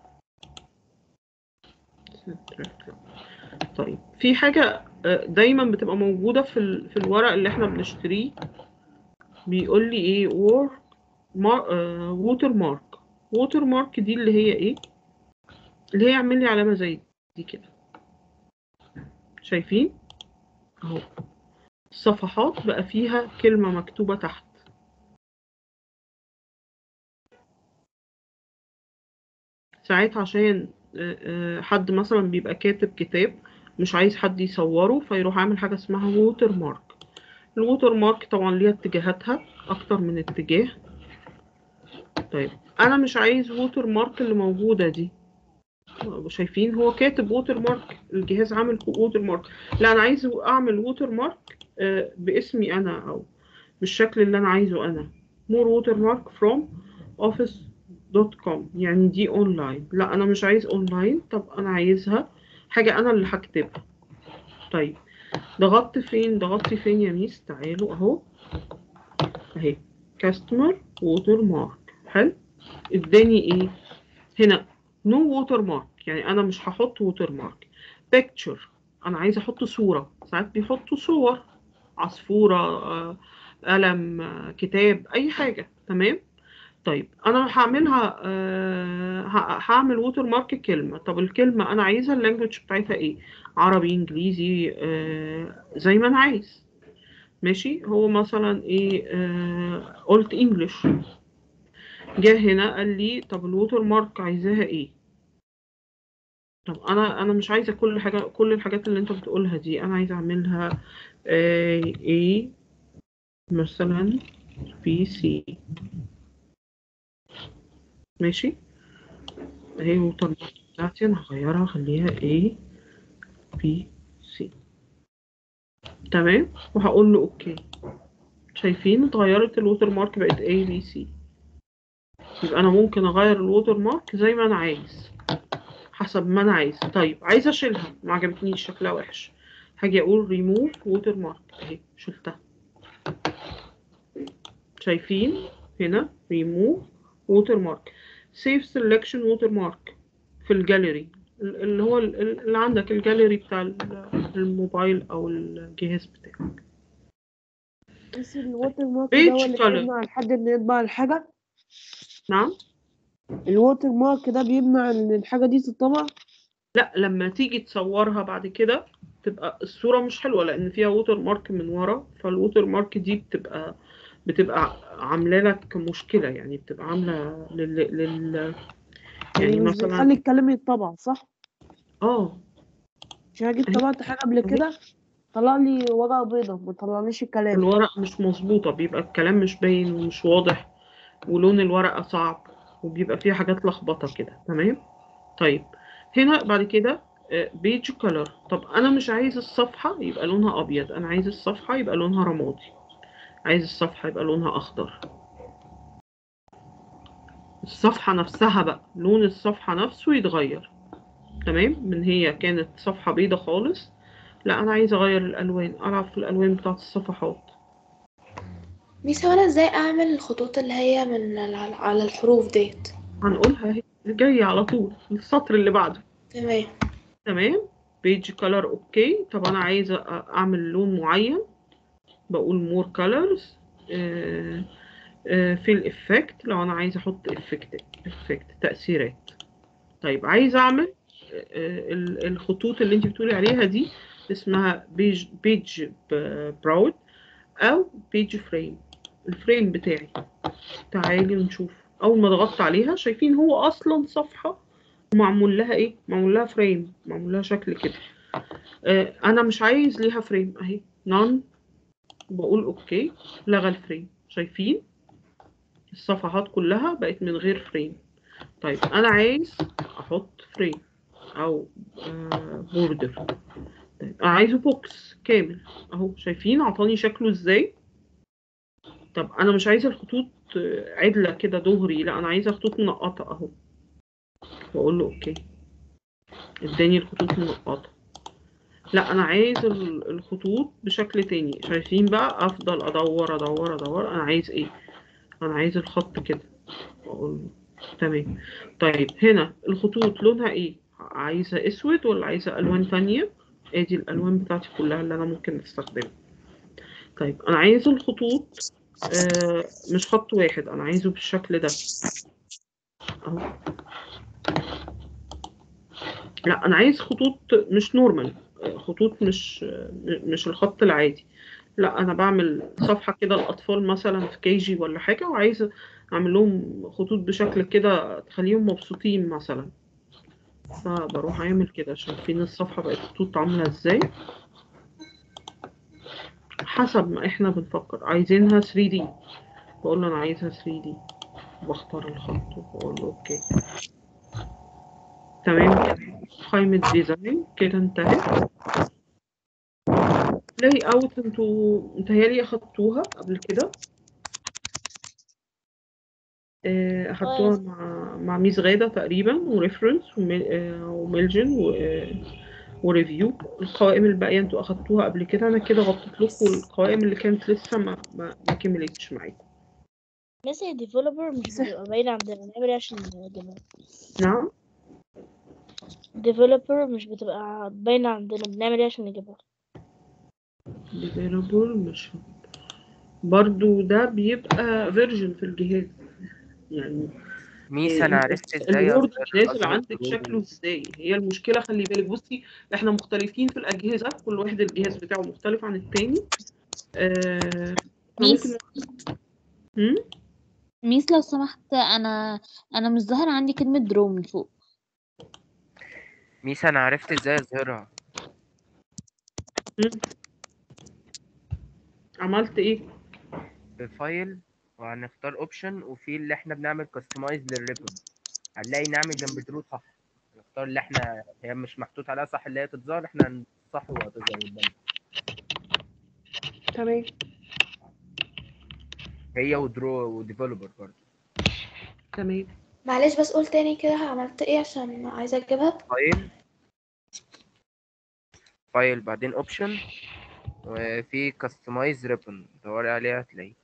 طيب في حاجة آه، دايما بتبقى موجودة في ال- في الورق اللي احنا بنشتريه بيقول لي ايه وور ووتر مارك ووتر مارك دي اللي هي ايه اللي هي اعمل لي علامة زي دي كده شايفين اهو الصفحات بقى فيها كلمة مكتوبة تحت ساعات عشان آه، آه، حد مثلا بيبقى كاتب كتاب مش عايز حد يصوره فيروح عامل حاجة اسمها ووتر مارك الووتر مارك طبعا ليها اتجاهاتها اكتر من اتجاه طيب انا مش عايز ووتر مارك اللي موجودة دي شايفين هو كاتب ووتر مارك الجهاز عامل ووتر مارك لا انا عايز اعمل ووتر مارك باسمي انا او بالشكل اللي انا عايزه انا more watermark from office.com يعني دي اونلاين لا انا مش عايز اونلاين طب انا عايزها حاجة انا اللي هكتبها طيب ضغطت فين ضغطت فين يا ميس تعالوا اهو اهي كاستمر ووتر مارك حلو اداني ايه هنا نو ووتر مارك يعني انا مش هحط ووتر مارك بيكتشر انا عايزه احط صوره ساعات بيحطوا صور عصفوره آه، قلم آه، كتاب اي حاجه تمام طيب انا هعملها آه، ه- هعمل ووتر مارك كلمه طب الكلمه انا عايزها اللانجوج بتاعتها ايه عربي انجليزي آه، زي ما انا عايز ماشي هو مثلا ايه آه، قلت انجلش جه هنا قال لي طب الووتر مارك عايزاها ايه طب انا انا مش عايزه كل حاجه كل الحاجات اللي انت بتقولها دي انا عايزه اعملها آه، ايه مثلا بي سي ماشي اهي الووتر مارك بتاعتي انا هغيرها اخليها ايه بي سي تمام وهقول له اوكي شايفين اتغيرت الووتر مارك بقت اي بي سي يبقى انا ممكن اغير الووتر مارك زي ما انا عايز حسب ما انا عايز طيب عايزه اشيلها ما عجبتنيش شكلها وحش هاجي اقول ريموف ووتر مارك اهي شلتها شايفين هنا ريموف ووتر مارك سيف سيلكشن ووتر مارك في الجاليري ال- اللي هو ال- ال- اللي عندك الجاليري بتاع ال- الموبايل او الجهاز بتاعك بس الووتر مارك ده هو Page اللي color. بيمنع الحد انه يطبع الحاجة نعم الووتر مارك ده بيمنع ان الحاجة دي تطبع لا لما تيجي تصورها بعد كده تبقى الصورة مش حلوة لأن فيها ووتر مارك من ورا فالووتر مارك دي بتبقى بتبقى عاملة لك مشكلة يعني بتبقى عاملة لل, لل... يعني يعني مش مثلا بيخلي الكلام يتطبع صح؟ اه عشان أنا جيت أهي. طبعت حاجة قبل كده طلع لي ورقة بيضة ما طلعليش الكلام الورق مش مظبوطة بيبقى الكلام مش باين ومش واضح ولون الورقة صعب وبيبقى فيها حاجات لخبطة كده تمام طيب هنا بعد كده بيج كولر طب انا مش عايز الصفحة يبقى لونها ابيض انا عايز الصفحة يبقى لونها رمادي عايز الصفحة يبقى لونها اخضر الصفحة نفسها بقى لون الصفحة نفسه يتغير تمام من هي كانت صفحة بيضة خالص لا انا عايزة اغير الالوان العب في الالوان بتاعت الصفحات ميس هو انا ازاي اعمل الخطوط اللي هي من ال- على الحروف ديت هنقولها اهي جاية على طول السطر اللي بعده تمام تمام بيج كولر اوكي طب انا عايزه أ- اعمل لون معين بقول مور كولرز في الافكت لو انا عايزه احط افكت افكت تاثيرات طيب عايزه اعمل آه، ال- الخطوط اللي انت بتقولي عليها دي اسمها بيج بيج براود او بيج فريم الفريم بتاعي تعالي نشوف اول ما ضغطت عليها شايفين هو اصلا صفحه ومعمول لها ايه معمول لها فريم معمول لها شكل كده آه انا مش عايز ليها فريم اهي نون بقول اوكي لغى الفريم شايفين الصفحات كلها بقت من غير فريم طيب انا عايز احط فريم او آه بوردر طيب انا عايزه بوكس كامل اهو شايفين عطاني شكله ازاي طب انا مش عايزه الخطوط آه، عدله كده دغري لا انا عايزه خطوط منقطه اهو واقول له اوكي اداني الخطوط منقطه لا انا عايز ال- الخطوط بشكل تاني شايفين بقى افضل ادور ادور ادور انا عايز ايه انا عايز الخط كده اقول له تمام طيب هنا الخطوط لونها ايه عايزة اسود ولا عايزة الوان تانية ادي الالوان بتاعتي كلها اللي انا ممكن استخدمها طيب انا عايز الخطوط آه مش خط واحد انا عايزه بالشكل ده اهو لا انا عايز خطوط مش نورمال خطوط مش مش الخط العادي لا انا بعمل صفحة كده الاطفال مثلا في كي جي ولا حاجة وعايزة اعمل لهم خطوط بشكل كده تخليهم مبسوطين مثلا فبروح اعمل كده شايفين الصفحة بقت خطوط عاملة ازاي حسب ما احنا بنفكر عايزينها 3D بقول له انا عايزها 3D بختار الخط وبقول له اوكي تمام قائمة ديزاين كده انتهت لاي اوت انتوا متهيألي اخدتوها قبل كده آه، اخدتوها مع مع ميس غادة تقريبا وريفرنس وميلجن و- وريفيو القوائم الباقية انتوا اخدتوها قبل كده انا كده غطيت لكم القوائم اللي كانت لسه ما ما, ما كملتش معاكم ناس ديفلوبر مش بتبقى باينة عندنا نعمل ايه عشان نجيبها نعم ديفلوبر مش بتبقى باينة عندنا بنعمل ايه عشان نجيبها ديفيلوبر مش برضو ده بيبقى فيرجن في الجهاز يعني ميس آه، انا انت عرفت ازاي الوورد أظهر- نازل أظهر عندك الوورد. شكله ازاي هي المشكله خلي بالك بصي احنا مختلفين في الاجهزه كل واحد الجهاز بتاعه مختلف عن التاني آه إحنا ميس ممكن هم؟ ميس لو سمحت انا انا مش ظاهر عندي كلمة درو من فوق ميس انا عرفت ازاي اظهرها هم؟ عملت ايه في فايل وهنختار اوبشن وفي اللي احنا بنعمل كاستمايز للريبن هنلاقي نعمل جنب درو صح نختار اللي احنا هي مش محطوط عليها صح اللي هي تتظهر احنا صح وهتظهر قدامنا تمام هي ودرو وديفلوبر برضه تمام معلش بس قول تاني كده عملت ايه عشان عايزة اجيبها فايل فايل بعدين اوبشن وفي كاستمايز ريبن دوري عليها هتلاقيه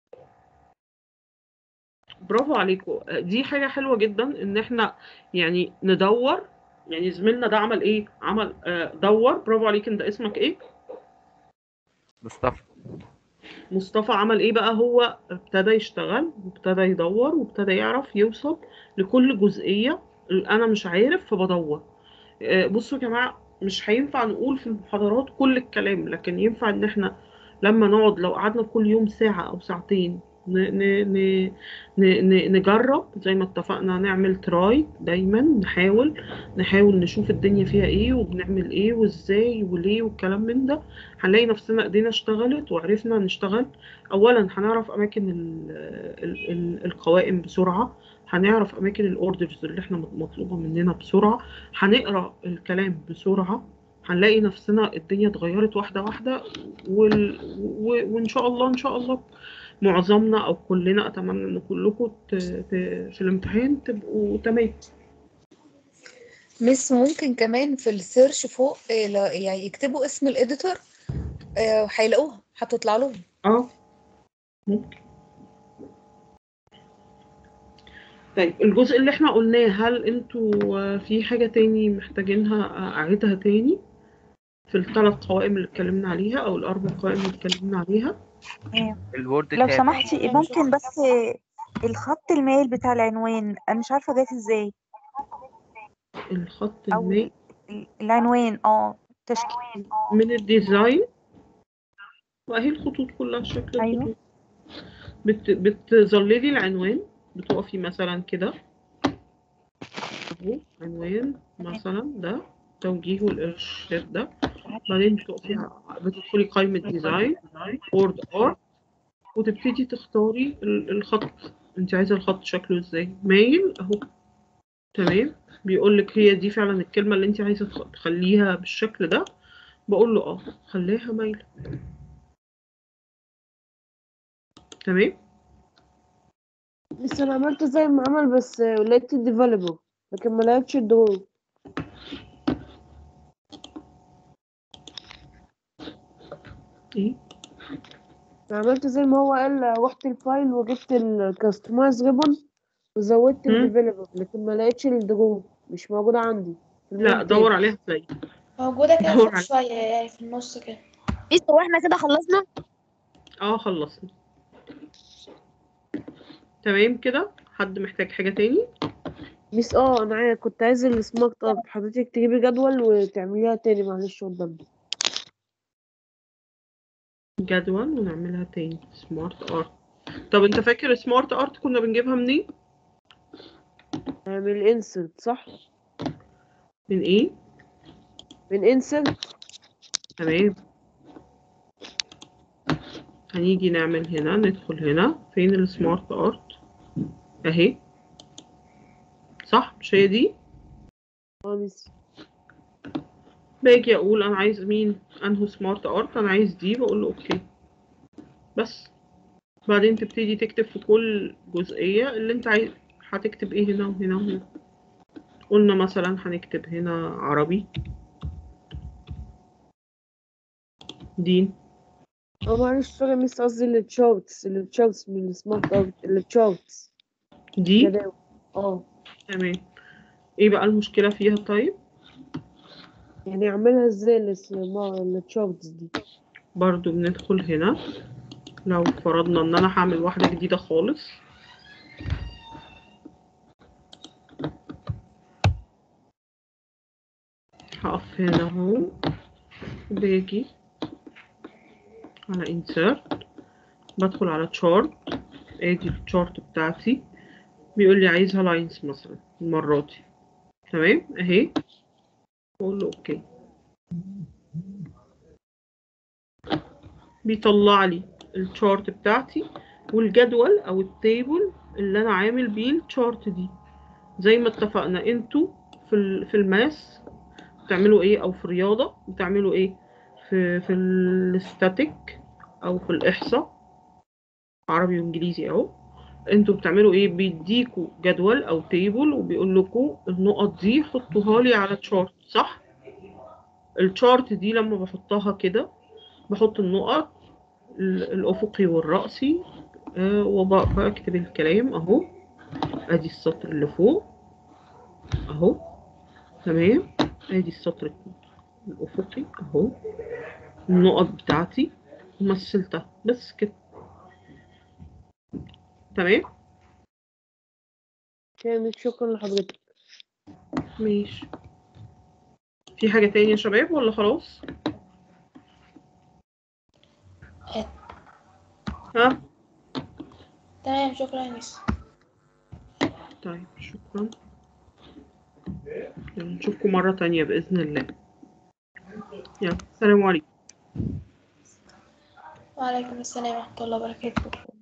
برافو عليكم دي حاجه حلوه جدا ان احنا يعني ندور يعني زميلنا ده عمل ايه عمل آه دور برافو عليك انت اسمك ايه مصطفى مصطفى عمل ايه بقى هو ابتدى يشتغل وابتدى يدور وابتدى يعرف يوصل لكل جزئية انا مش عارف فبدور آه، بصوا يا جماعة مش هينفع نقول في المحاضرات كل الكلام لكن ينفع ان احنا لما نقعد لو قعدنا كل يوم ساعة او ساعتين ن ن ن ن ن نجرب زي ما اتفقنا نعمل تراي دايما نحاول نحاول نشوف الدنيا فيها ايه وبنعمل ايه وازاي وليه والكلام من ده هنلاقي نفسنا ايدينا اشتغلت وعرفنا نشتغل اولا هنعرف اماكن ال ال ال القوائم بسرعه هنعرف اماكن الاوردرز اللي احنا مطلوبه مننا بسرعه هنقرا الكلام بسرعه هنلاقي نفسنا الدنيا اتغيرت واحده واحده وال... و... وان شاء الله ان شاء الله معظمنا او كلنا اتمنى ان كلكم ت... ت... في الامتحان تبقوا تمام مس ممكن كمان في السيرش فوق آه، لا- يعني يكتبوا اسم الاديتور آه، هيلاقوها هتطلع لهم اه ممكن طيب الجزء اللي احنا قلناه هل انتوا آه، في حاجة تاني محتاجينها اعيدها تاني في الثلاث قوائم اللي اتكلمنا عليها او الاربع قوائم اللي اتكلمنا عليها الوورد لو تاب سمحتي ممكن بس الخط المايل بتاع العنوان انا مش عارفه جات ازاي الخط او المائي ال- العنوان اه تشكيل من الديزاين واهي الخطوط كلها شكل ايوه الخطوط بت... بتظللي العنوان بتقفي مثلا كده اهو عنوان مثلا ده توجيه والارشاد ده بعدين بتقفي ع- بتدخلي قائمة ديزاين وورد ارت وتبتدي تختاري ال- الخط انت عايزة الخط شكله ازاي مايل اهو تمام بيقول لك هي دي فعلا الكلمة اللي انت عايزة تخ- تخليها بالشكل ده بقول له اه خليها مايلة تمام بس انا عملت زي ما عمل بس لقيت الديفلوبر لكن ما لقيتش الدرو ايه عملت زي ما هو قال رحت الفايل وجبت الكاستمايز ريبون وزودت مم. الديفلوبر لكن ما لقيتش الدرو مش موجودة عندي في لا الميل دور تاني. عليها تلاقي موجودة كده دور فوق عليها. شوية يعني في النص كده ميس هو احنا كده خلصنا اه خلصنا تمام كده حد محتاج حاجة تاني ميس اه انا عايز كنت عايز السمارت ارت حضرتك تجيبي جدول وتعمليها تاني معلش قدامي جدول ونعملها تاني سمارت ارت طب انت فاكر سمارت ارت كنا بنجيبها منين من انسرت صح من ايه من انسرت تمام هنيجي نعمل هنا ندخل هنا فين السمارت ارت اهي صح مش هي دي اه ميس باجي اقول انا عايز مين انهو سمارت ارت انا عايز دي بقول له اوكي بس بعدين تبتدي تكتب في كل جزئية اللي انت عايز هتكتب ايه هنا وهنا وهنا قلنا مثلا هنكتب هنا عربي دين اه معلش سوري ميس قصدي التشارتس التشارتس من السمارت ارت التشارتس دي جداول اه تمام ايه بقى المشكلة فيها طيب يعني اعملها ازاي التشارتس دي برضو بندخل هنا لو فرضنا ان انا هعمل واحدة جديدة خالص هقف هنا اهو باجي على insert بدخل على chart ادي الشارت بتاعتي بيقول لي عايزها لاينز مثلا المرة دي تمام اهي اقول له اوكي بيطلع لي الشارت بتاعتي والجدول او التيبل اللي انا عامل بيه الشارت دي زي ما اتفقنا انتوا في ال- في الماس بتعملوا ايه او في الرياضه بتعملوا ايه في في الاستاتيك او في الاحصاء عربي وانجليزي اهو انتوا بتعملوا ايه بيديكوا جدول او تيبل وبيقول لكم النقط دي حطوها لي على تشارت صح الشارت دي لما بحطها كده بحط النقط ال- الأفقي والرأسي آه وبكتب الكلام أهو أدي السطر اللي فوق أهو تمام أدي السطر الأفقي أهو النقط بتاعتي مثلتها بس كده تمام كانت شكرا لحضرتك ماشي في حاجة تانية يا شباب ولا خلاص؟ ها تمام شكرا يا ميس طيب شكرا يلا نشوفكم مرة تانية بإذن الله يلا السلام عليكم وعليكم السلام ورحمة الله وبركاته